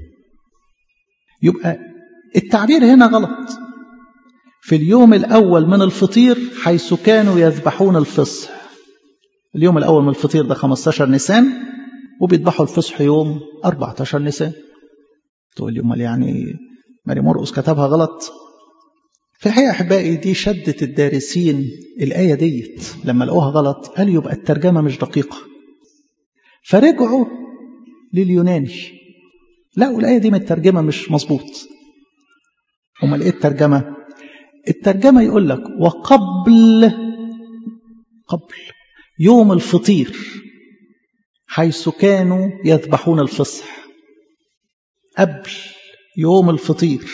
يبقى التعبير هنا غلط في اليوم الأول من الفطير حيث كانوا يذبحون الفصح اليوم الأول من الفطير ده 15 نيسان وبيذبحوا الفصح يوم 14 نيسان تقول لي امال يعني ماري مرقس كتبها غلط في الحقيقة أحبائي دي شدة الدارسين الآية ديت لما لقوها غلط قالوا يبقى الترجمة مش دقيقة فرجعوا لليوناني لقوا الآية دي من الترجمة مش مظبوط امال ايه الترجمة الترجمة يقول لك وقبل قبل يوم الفطير حيث كانوا يذبحون الفصح قبل يوم الفطير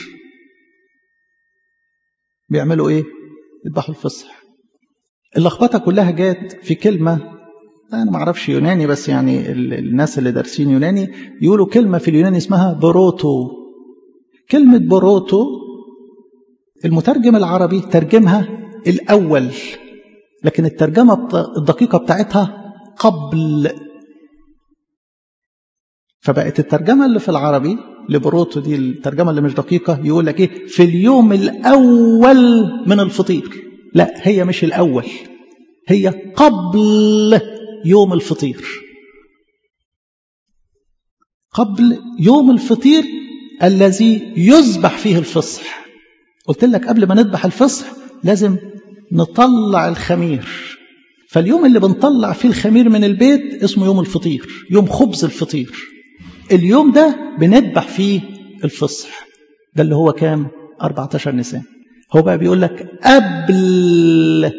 بيعملوا ايه يذبحوا الفصح اللخبطه كلها جات في كلمه انا ما اعرفش يوناني بس يعني الناس اللي دارسين يوناني يقولوا كلمه في اليوناني اسمها بروتو كلمه بروتو المترجم العربي ترجمها الاول لكن الترجمه الدقيقه بتاعتها قبل فبقت الترجمه اللي في العربي لبروتو دي الترجمه اللي مش دقيقه يقول لك ايه في اليوم الاول من الفطير لا هي مش الاول هي قبل يوم الفطير قبل يوم الفطير الذي يذبح فيه الفصح قلت لك قبل ما نذبح الفصح لازم نطلع الخمير فاليوم اللي بنطلع فيه الخمير من البيت اسمه يوم الفطير يوم خبز الفطير اليوم ده بنذبح فيه الفصح ده اللي هو كام 14 نيسان هو بقى بيقول لك قبل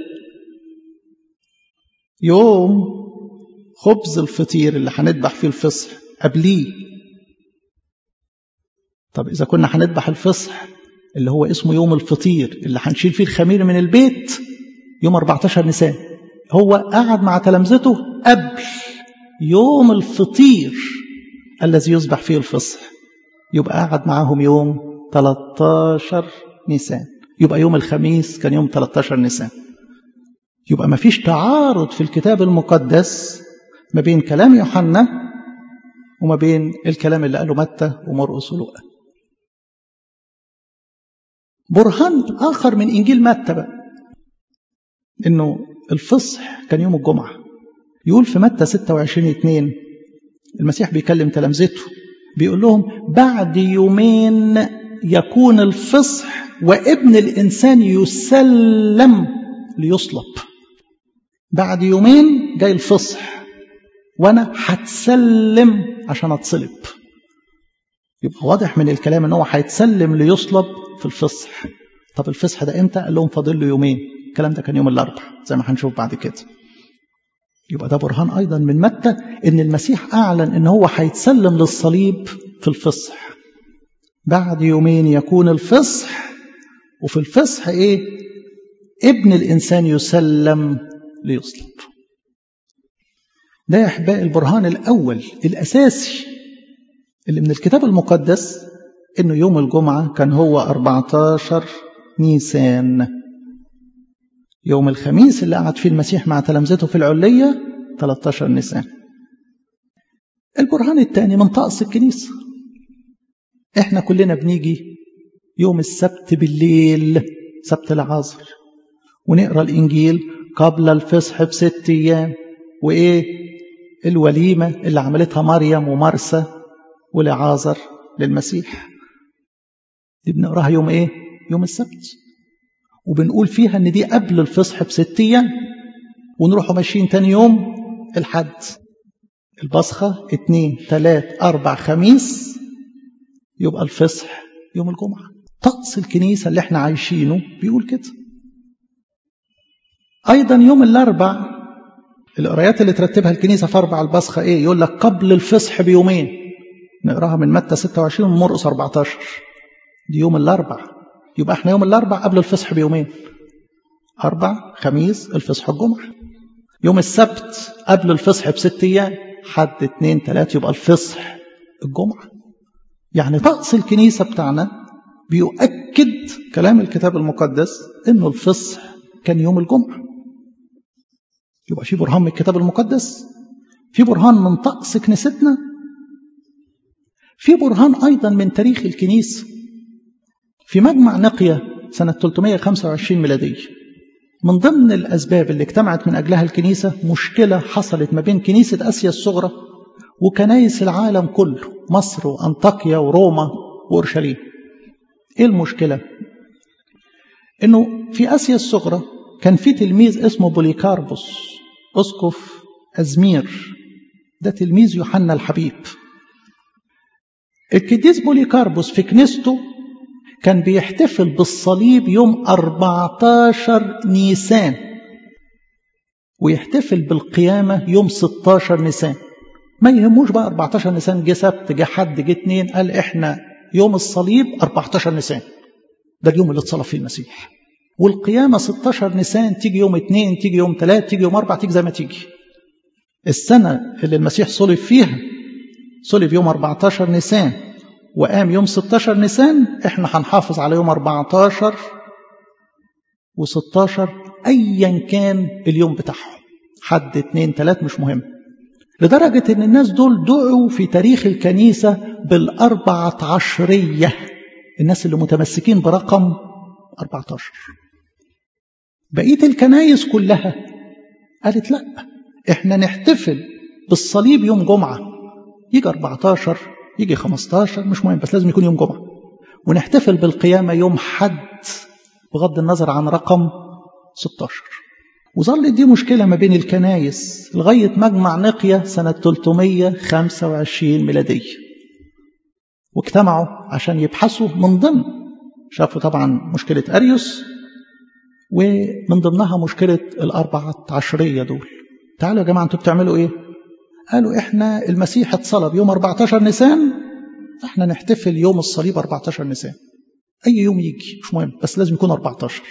يوم خبز الفطير اللي هنذبح فيه الفصح قبليه طب إذا كنا هنذبح الفصح اللي هو اسمه يوم الفطير اللي هنشيل فيه الخمير من البيت يوم 14 نيسان هو قعد مع تلامذته قبل يوم الفطير الذي يذبح فيه الفصح يبقى قعد معاهم يوم 13 نيسان يبقى يوم الخميس كان يوم 13 نيسان يبقى ما فيش تعارض في الكتاب المقدس ما بين كلام يوحنا وما بين الكلام اللي قاله متى ومرقس ولوقا برهان آخر من إنجيل متى بقى إنه الفصح كان يوم الجمعة يقول في متى 26 2 المسيح بيكلم تلامذته بيقول لهم بعد يومين يكون الفصح وابن الإنسان يسلم ليصلب بعد يومين جاي الفصح وانا هتسلم عشان اتصلب يبقى واضح من الكلام ان هو هيتسلم ليصلب في الفصح طب الفصح ده امتى قال لهم فاضل له يومين الكلام ده كان يوم الاربعاء زي ما هنشوف بعد كده يبقى ده برهان ايضا من متى ان المسيح اعلن ان هو هيتسلم للصليب في الفصح بعد يومين يكون الفصح وفي الفصح ايه ابن الانسان يسلم ليصلب ده يا احبائي البرهان الاول الاساسي اللي من الكتاب المقدس انه يوم الجمعه كان هو 14 نيسان يوم الخميس اللي قعد فيه المسيح مع تلامذته في العليه 13 نيسان البرهان الثاني من طقس الكنيسه احنا كلنا بنيجي يوم السبت بالليل سبت العصر ونقرا الانجيل قبل الفصح بست ايام وايه الوليمه اللي عملتها مريم ومرسى ولعازر للمسيح دي بنقراها يوم ايه يوم السبت وبنقول فيها ان دي قبل الفصح بست ايام ونروحوا ماشيين تاني يوم الحد البصخه اتنين تلات اربع خميس يبقى الفصح يوم الجمعه طقس الكنيسه اللي احنا عايشينه بيقول كده ايضا يوم الاربع القرايات اللي ترتبها الكنيسه في اربع البصخه ايه يقول لك قبل الفصح بيومين نقراها من متى 26 ومرقس 14 دي يوم الاربع يبقى احنا يوم الاربع قبل الفصح بيومين اربع خميس الفصح الجمعه يوم السبت قبل الفصح بست ايام حد اتنين تلاته يبقى الفصح الجمعه يعني طقس الكنيسه بتاعنا بيؤكد كلام الكتاب المقدس انه الفصح كان يوم الجمعه يبقى في برهان من الكتاب المقدس في برهان من طقس كنيستنا في برهان ايضا من تاريخ الكنيسه في مجمع نقيه سنه 325 ميلاديه من ضمن الاسباب اللي اجتمعت من اجلها الكنيسه مشكله حصلت ما بين كنيسه اسيا الصغرى وكنايس العالم كله مصر وانطاكيا وروما واورشليم ايه المشكله انه في اسيا الصغرى كان في تلميذ اسمه بوليكاربوس اسقف ازمير ده تلميذ يوحنا الحبيب القديس بوليكاربوس في كنيسته كان بيحتفل بالصليب يوم 14 نيسان ويحتفل بالقيامة يوم 16 نيسان ما يهموش بقى 14 نيسان جه سبت جه حد جه اتنين قال احنا يوم الصليب 14 نيسان ده اليوم اللي اتصلب فيه المسيح والقيامة 16 نيسان تيجي يوم اتنين تيجي يوم تلات تيجي يوم أربع تيجي زي ما تيجي السنة اللي المسيح صلب فيها صلب يوم 14 نيسان وقام يوم 16 نيسان احنا هنحافظ على يوم 14 و16 ايا كان اليوم بتاعهم حد اتنين تلات مش مهم لدرجة ان الناس دول دعوا في تاريخ الكنيسة بالأربعة عشرية الناس اللي متمسكين برقم 14 بقية الكنايس كلها قالت لا احنا نحتفل بالصليب يوم جمعة يجي 14 يجي 15 مش مهم بس لازم يكون يوم جمعة ونحتفل بالقيامة يوم حد بغض النظر عن رقم 16 وظلت دي مشكلة ما بين الكنايس لغاية مجمع نقية سنة 325 ميلادية واجتمعوا عشان يبحثوا من ضمن شافوا طبعا مشكلة أريوس ومن ضمنها مشكلة الأربعة عشرية دول تعالوا يا جماعة انتوا بتعملوا ايه قالوا احنا المسيح اتصلب يوم 14 نيسان احنا نحتفل يوم الصليب 14 نيسان اي يوم يجي مش مهم بس لازم يكون 14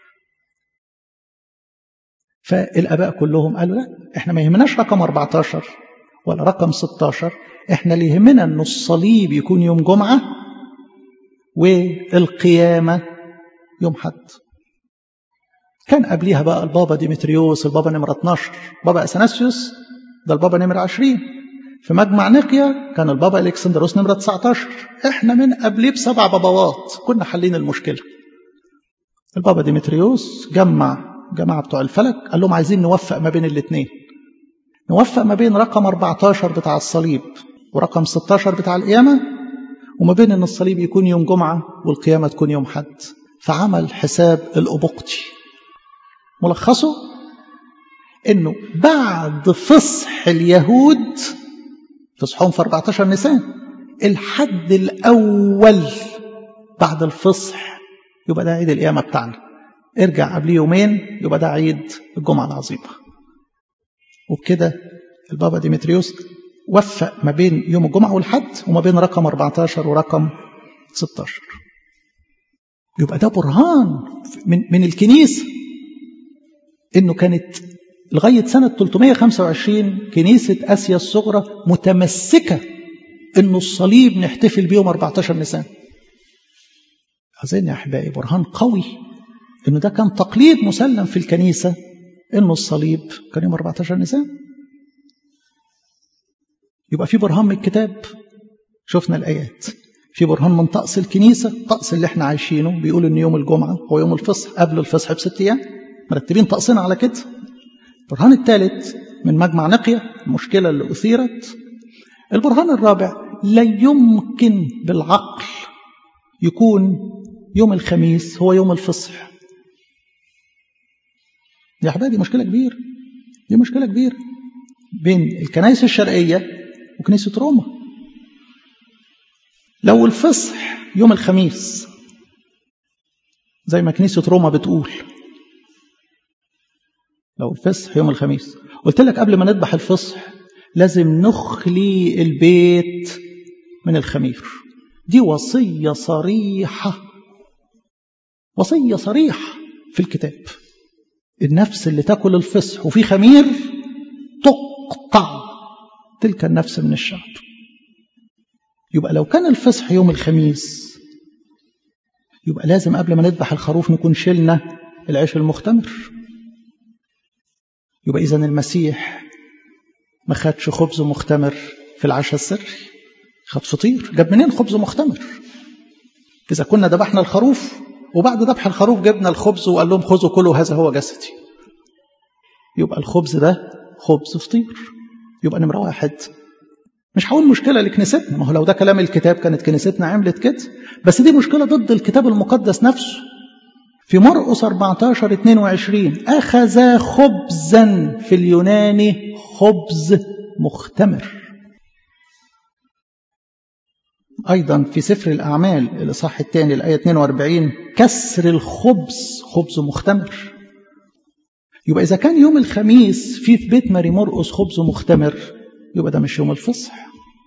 فالاباء كلهم قالوا لا احنا ما يهمناش رقم 14 ولا رقم 16 احنا اللي يهمنا ان الصليب يكون يوم جمعه والقيامه يوم حد كان قبليها بقى البابا ديمتريوس البابا نمرة 12 بابا أثناسيوس ده البابا نمرة 20 في مجمع نقيا كان البابا الكسندروس نمرة 19 احنا من قبليه بسبع باباوات كنا حلين المشكلة البابا ديمتريوس جمع جماعة بتوع الفلك قال لهم عايزين نوفق ما بين الاثنين نوفق ما بين رقم 14 بتاع الصليب ورقم 16 بتاع القيامة وما بين ان الصليب يكون يوم جمعة والقيامة تكون يوم حد فعمل حساب الأبقتي ملخصه انه بعد فصح اليهود فصحهم في 14 نيسان الحد الاول بعد الفصح يبقى ده عيد القيامه بتاعنا ارجع قبل يومين يبقى ده عيد الجمعه العظيمه وبكده البابا ديمتريوس وفق ما بين يوم الجمعه والحد وما بين رقم 14 ورقم 16 يبقى ده برهان من من الكنيسه انه كانت لغايه سنه 325 كنيسه اسيا الصغرى متمسكه انه الصليب نحتفل بيوم 14 نيسان. اظن يا احبائي برهان قوي انه ده كان تقليد مسلم في الكنيسه انه الصليب كان يوم 14 نيسان. يبقى في برهان من الكتاب شفنا الايات في برهان من طقس الكنيسه الطقس اللي احنا عايشينه بيقول ان يوم الجمعه هو يوم الفصح قبل الفصح بست ايام مرتبين طقسنا على كده البرهان الثالث من مجمع نقية المشكلة اللي أثيرت البرهان الرابع لا يمكن بالعقل يكون يوم الخميس هو يوم الفصح يا حبايبي مشكلة كبيرة دي مشكلة كبيرة بين الكنائس الشرقية وكنيسة روما لو الفصح يوم الخميس زي ما كنيسة روما بتقول لو الفصح يوم الخميس قلت لك قبل ما نذبح الفصح لازم نخلي البيت من الخمير دي وصية صريحة وصية صريحة في الكتاب النفس اللي تاكل الفصح وفي خمير تقطع تلك النفس من الشعب يبقى لو كان الفصح يوم الخميس يبقى لازم قبل ما نذبح الخروف نكون شلنا العيش المختمر يبقى إذا المسيح ما خدش خبز مختمر في العشاء السري خد فطير جاب منين خبز مختمر إذا كنا ذبحنا الخروف وبعد ذبح الخروف جبنا الخبز وقال لهم خذوا كلوا هذا هو جسدي يبقى الخبز ده خبز فطير يبقى نمرة واحد مش هقول مشكلة لكنيستنا ما هو لو ده كلام الكتاب كانت كنيستنا عملت كده بس دي مشكلة ضد الكتاب المقدس نفسه في مرقس 14 22 أخذ خبزا في اليوناني خبز مختمر أيضا في سفر الأعمال الإصحاح الثاني الآية 42 كسر الخبز خبز مختمر يبقى إذا كان يوم الخميس في في بيت ماري مرقس خبز مختمر يبقى ده مش يوم الفصح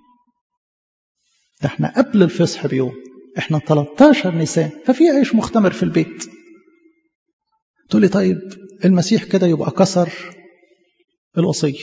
ده احنا قبل الفصح بيوم احنا 13 نيسان ففي عيش مختمر في البيت تقول لي طيب المسيح كده يبقى كسر الوصية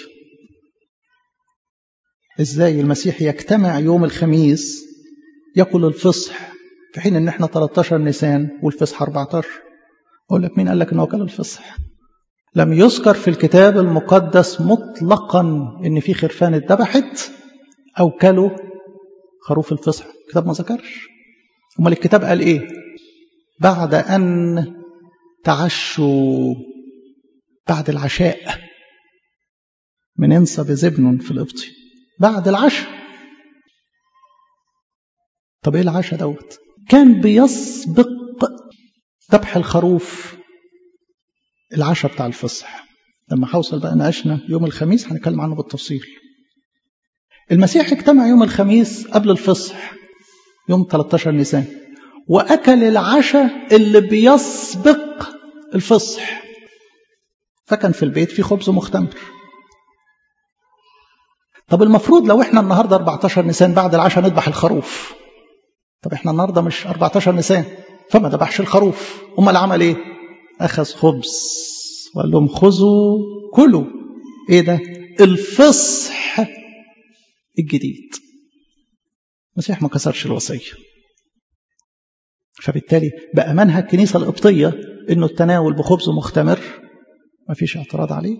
ازاي المسيح يجتمع يوم الخميس ياكل الفصح في حين ان احنا 13 نيسان والفصح 14 اقول لك مين قال لك انه اكل الفصح لم يذكر في الكتاب المقدس مطلقا ان في خرفان اتذبحت او كلوا خروف الفصح الكتاب ما ذكرش امال الكتاب قال ايه بعد ان تعشوا بعد العشاء من انصى بزبن في القبطي بعد العشاء طب ايه العشاء دوت كان بيسبق ذبح الخروف العشاء بتاع الفصح لما هوصل بقى ناقشنا يوم الخميس هنتكلم عنه بالتفصيل المسيح اجتمع يوم الخميس قبل الفصح يوم 13 نيسان واكل العشاء اللي بيسبق الفصح فكان في البيت في خبز مختمر طب المفروض لو احنا النهارده 14 نيسان بعد العشاء نذبح الخروف طب احنا النهارده مش 14 نيسان فما ذبحش الخروف امال عمل ايه اخذ خبز وقال لهم خذوا كلوا ايه ده الفصح الجديد المسيح ما كسرش الوصيه فبالتالي بقى منهج الكنيسه القبطيه انه التناول بخبز مختمر ما فيش اعتراض عليه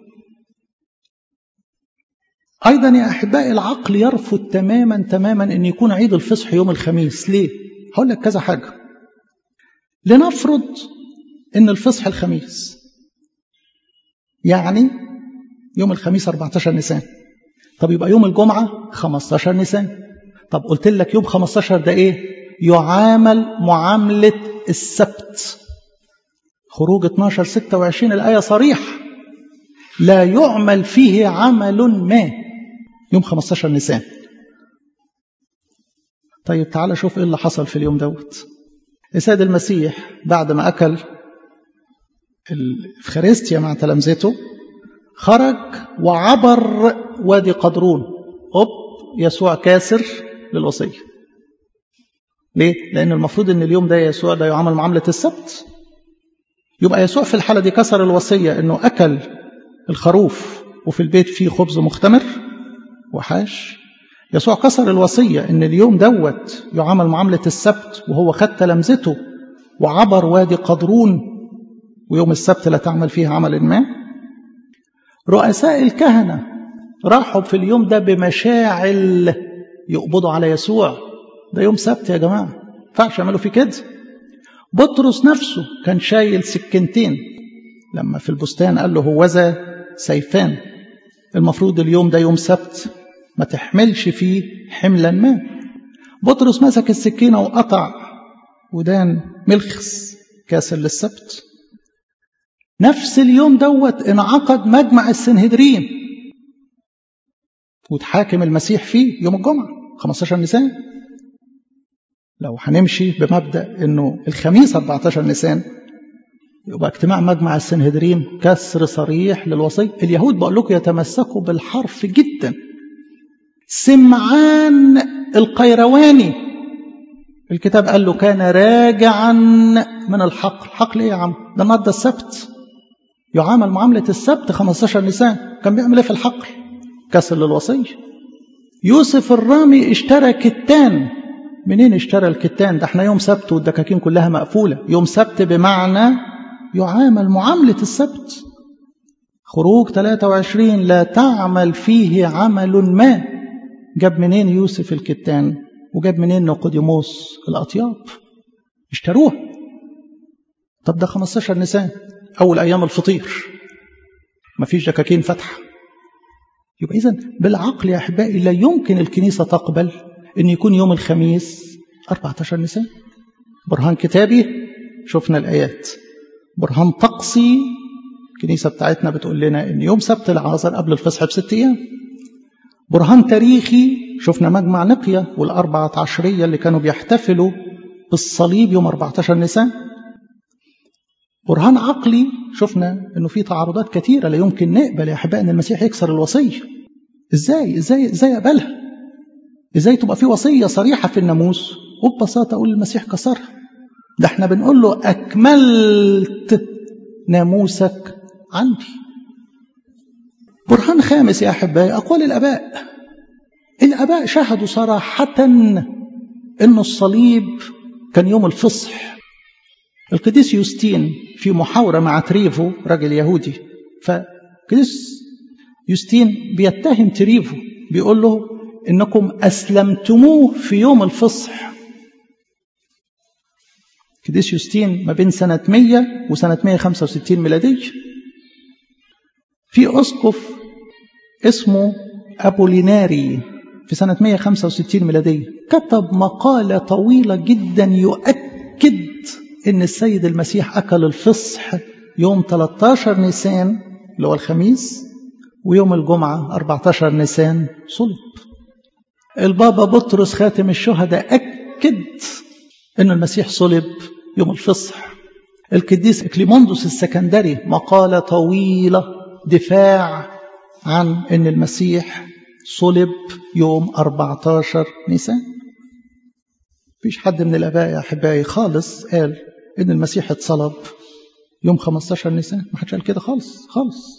ايضا يا احبائي العقل يرفض تماما تماما ان يكون عيد الفصح يوم الخميس ليه هقول لك كذا حاجه لنفرض ان الفصح الخميس يعني يوم الخميس 14 نيسان طب يبقى يوم الجمعه 15 نيسان طب قلت لك يوم 15 ده ايه يعامل معامله السبت خروج 12 26 الايه صريحه لا يعمل فيه عمل ما يوم 15 نيسان طيب تعالى شوف ايه اللي حصل في اليوم دوت السيد المسيح بعد ما اكل الفخارستيا مع تلامذته خرج وعبر وادي قدرون اوب يسوع كاسر للوصيه ليه لان المفروض ان اليوم ده يسوع ده يعامل معامله السبت يبقى يسوع في الحاله دي كسر الوصيه انه اكل الخروف وفي البيت فيه خبز مختمر وحاش يسوع كسر الوصية إن اليوم دوت يعامل معاملة السبت وهو خد تلامذته وعبر وادي قدرون ويوم السبت لا تعمل فيه عمل ما رؤساء الكهنة راحوا في اليوم ده بمشاعل يقبضوا على يسوع ده يوم سبت يا جماعة ينفعش يعملوا فيه كده بطرس نفسه كان شايل سكنتين لما في البستان قال له هوذا سيفان المفروض اليوم ده يوم سبت ما تحملش فيه حملا ما بطرس مسك السكينة وقطع ودان ملخص كاسر للسبت نفس اليوم دوت انعقد مجمع السنهدرين وتحاكم المسيح فيه يوم الجمعة 15 نيسان لو هنمشي بمبدأ انه الخميس 14 نيسان يبقى اجتماع مجمع السنهدرين كسر صريح للوصية اليهود بقول لكم يتمسكوا بالحرف جدا سمعان القيرواني الكتاب قال له كان راجعا من الحقل حقل ايه يا عم ده النهارده السبت يعامل معاملة السبت 15 نيسان كان بيعمل ايه في الحقل كسر للوصية يوسف الرامي اشترى كتان منين اشترى الكتان ده احنا يوم سبت والدكاكين كلها مقفولة يوم سبت بمعنى يعامل معاملة السبت خروج 23 لا تعمل فيه عمل ما جاب منين يوسف الكتان وجاب منين نقوديموس الأطياب اشتروها طب ده 15 نيسان أول أيام الفطير مفيش دكاكين فاتحة يبقى إذا بالعقل يا أحبائي لا يمكن الكنيسة تقبل أن يكون يوم الخميس 14 نيسان برهان كتابي شفنا الآيات برهان طقسي الكنيسة بتاعتنا بتقول لنا أن يوم سبت العصر قبل الفصح بست أيام برهان تاريخي شفنا مجمع نقية والأربعة عشرية اللي كانوا بيحتفلوا بالصليب يوم 14 نيسان برهان عقلي شفنا انه في تعارضات كثيره لا يمكن نقبل يا احبائي ان المسيح يكسر الوصيه ازاي ازاي ازاي اقبلها ازاي تبقى في وصيه صريحه في الناموس وببساطه اقول المسيح كسرها ده احنا بنقول له اكملت ناموسك عندي برهان خامس يا احبائي اقوال الاباء الاباء شهدوا صراحه ان الصليب كان يوم الفصح القديس يوستين في محاورة مع تريفو راجل يهودي فقديس يوستين بيتهم تريفو بيقول له إنكم أسلمتموه في يوم الفصح قديس يوستين ما بين سنة 100 وسنة 165 ميلادية في أسقف اسمه أبوليناري في سنة 165 ميلادية كتب مقالة طويلة جدا يؤكد ان السيد المسيح اكل الفصح يوم 13 نيسان اللي هو الخميس ويوم الجمعة 14 نيسان صلب البابا بطرس خاتم الشهداء أكد أن المسيح صلب يوم الفصح القديس إكليموندوس السكندري مقالة طويلة دفاع عن أن المسيح صلب يوم 14 نيسان مفيش حد من الآباء يا أحبائي خالص قال إن المسيح اتصلب يوم 15 نيسان ما حدش قال كده خالص خالص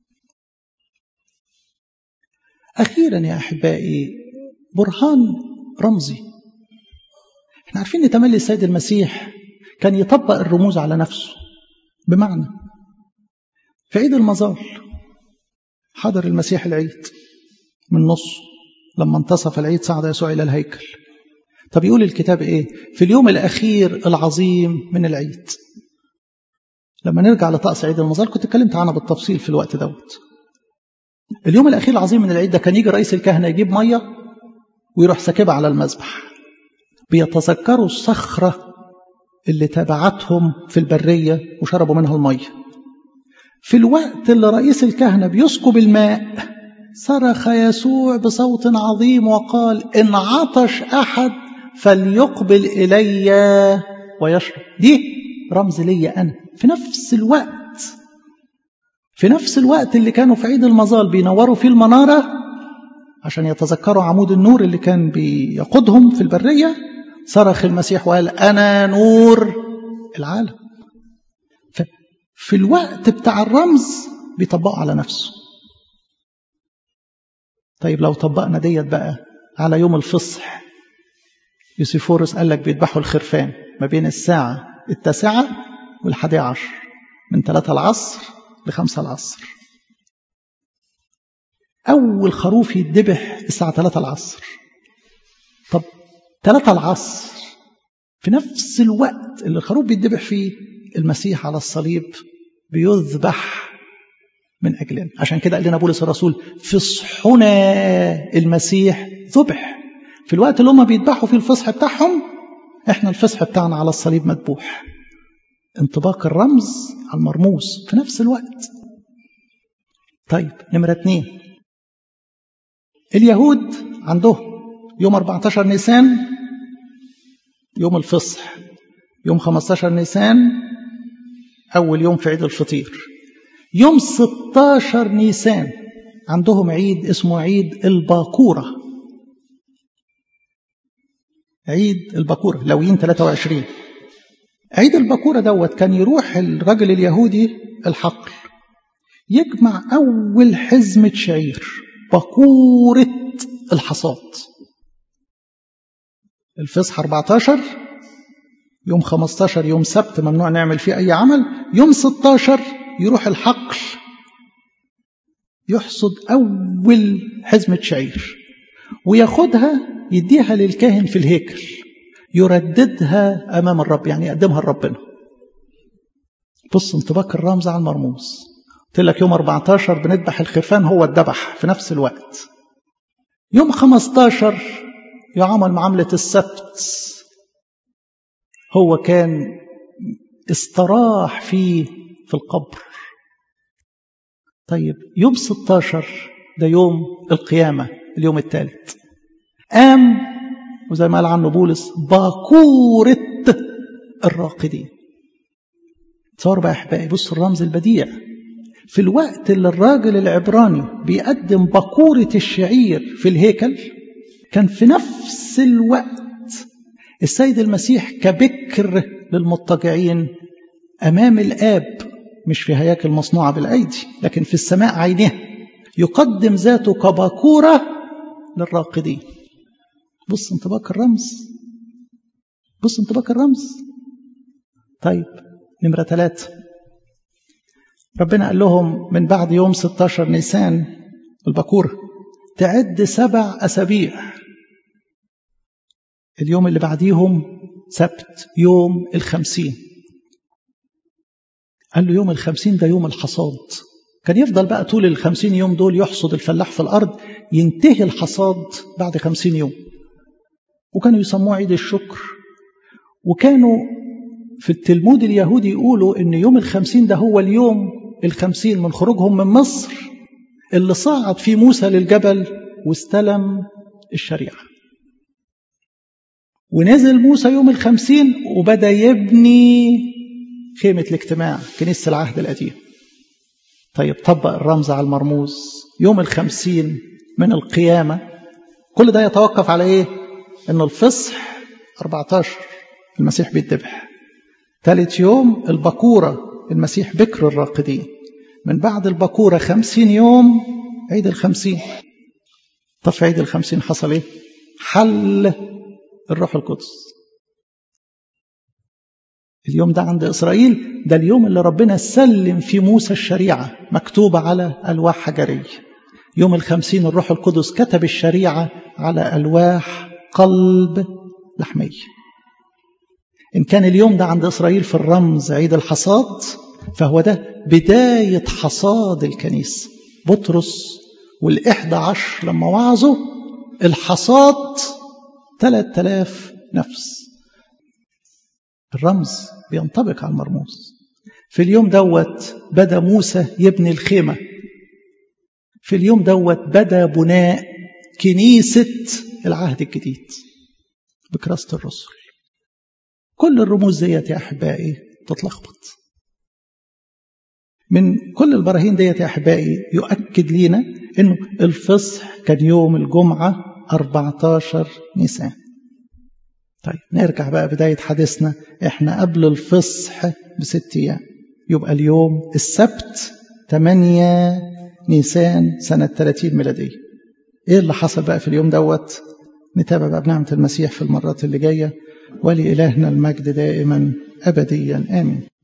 أخيرا يا أحبائي برهان رمزي احنا عارفين ان تملي السيد المسيح كان يطبق الرموز على نفسه بمعنى في عيد المظال حضر المسيح العيد من نصه لما انتصف العيد صعد يسوع إلى الهيكل طب يقول الكتاب ايه في اليوم الاخير العظيم من العيد لما نرجع لطقس عيد المظال كنت اتكلمت عنها بالتفصيل في الوقت دوت اليوم الاخير العظيم من العيد ده كان يجي رئيس الكهنه يجيب ميه ويروح ساكبها على المذبح بيتذكروا الصخره اللي تبعتهم في البريه وشربوا منها الميه في الوقت اللي رئيس الكهنه بيسكب الماء صرخ يسوع بصوت عظيم وقال ان عطش احد فليقبل إلي ويشرب دي رمز لي أنا في نفس الوقت في نفس الوقت اللي كانوا في عيد المظال بينوروا فيه المنارة عشان يتذكروا عمود النور اللي كان بيقودهم في البرية صرخ المسيح وقال أنا نور العالم في الوقت بتاع الرمز بيطبقه على نفسه طيب لو طبقنا ديت بقى على يوم الفصح يوسيفورس قال لك بيذبحوا الخرفان ما بين الساعة التاسعة والحادية عشر من ثلاثة العصر لخمسة العصر أول خروف يتذبح الساعة ثلاثة العصر طب ثلاثة العصر في نفس الوقت اللي الخروف بيتذبح فيه المسيح على الصليب بيذبح من أجلنا عشان كده قال لنا بولس الرسول فصحنا المسيح ذبح في الوقت اللي هم بيذبحوا فيه الفصح بتاعهم احنا الفصح بتاعنا على الصليب مذبوح انطباق الرمز على المرموز في نفس الوقت طيب نمرة اتنين اليهود عندهم يوم 14 نيسان يوم الفصح يوم 15 نيسان أول يوم في عيد الفطير يوم 16 نيسان عندهم عيد اسمه عيد الباكورة عيد الباكورة لويين 23 عيد الباكورة دوت كان يروح الرجل اليهودي الحقل يجمع أول حزمة شعير باكورة الحصاد الفصح 14 يوم 15 يوم سبت ممنوع نعمل فيه أي عمل يوم 16 يروح الحقل يحصد أول حزمة شعير وياخدها يديها للكاهن في الهيكل يرددها أمام الرب يعني يقدمها لربنا بص انطباق الرمز على المرموز قلت لك يوم 14 بنذبح الخرفان هو الذبح في نفس الوقت يوم 15 يعامل معاملة السبت هو كان استراح فيه في القبر طيب يوم 16 ده يوم القيامة اليوم الثالث قام وزي ما قال عنه بولس باكورة الراقدين تصوروا بقى أحبائي بصوا الرمز البديع في الوقت اللي الراجل العبراني بيقدم بكورة الشعير في الهيكل كان في نفس الوقت السيد المسيح كبكر للمضطجعين أمام الآب مش في هياكل مصنوعة بالأيدي لكن في السماء عينها يقدم ذاته كبكورة للراقدين بص انطباق الرمز بص انطباق الرمز طيب نمرة ثلاثة ربنا قال لهم من بعد يوم 16 نيسان البكورة تعد سبع أسابيع اليوم اللي بعديهم سبت يوم الخمسين قال له يوم الخمسين ده يوم الحصاد كان يفضل بقى طول الخمسين يوم دول يحصد الفلاح في الأرض ينتهي الحصاد بعد خمسين يوم وكانوا يسموه عيد الشكر وكانوا في التلمود اليهودي يقولوا ان يوم الخمسين ده هو اليوم الخمسين من خروجهم من مصر اللي صعد فيه موسى للجبل واستلم الشريعة ونزل موسى يوم الخمسين وبدأ يبني خيمة الاجتماع كنيسة العهد القديم طيب طبق الرمز على المرموز يوم الخمسين من القيامة كل ده يتوقف على ايه ان الفصح 14 المسيح بيتذبح ثالث يوم البكورة المسيح بكر الراقدين من بعد البكورة خمسين يوم عيد الخمسين طب في عيد الخمسين حصل ايه حل الروح القدس اليوم ده عند إسرائيل ده اليوم اللي ربنا سلم فيه موسى الشريعة مكتوبة على ألواح حجرية يوم الخمسين الروح القدس كتب الشريعة على ألواح قلب لحمية إن كان اليوم ده عند إسرائيل في الرمز عيد الحصاد فهو ده بداية حصاد الكنيسة بطرس والإحدى عشر لما وعظوا الحصاد ثلاثة آلاف نفس الرمز بينطبق على المرموز في اليوم دوت بدا موسى يبني الخيمة في اليوم دوت بدا بناء كنيسة العهد الجديد بكراسة الرسل كل الرموز ديت يا أحبائي تتلخبط من كل البراهين ديت يا أحبائي يؤكد لينا أنه الفصح كان يوم الجمعة 14 نيسان طيب نرجع بقى بداية حديثنا احنا قبل الفصح بست أيام يبقى اليوم السبت 8 نيسان سنة 30 ميلادية ايه اللي حصل بقى في اليوم دوت نتابع بقى بنعمة المسيح في المرات اللي جاية ولإلهنا المجد دائما أبديا آمين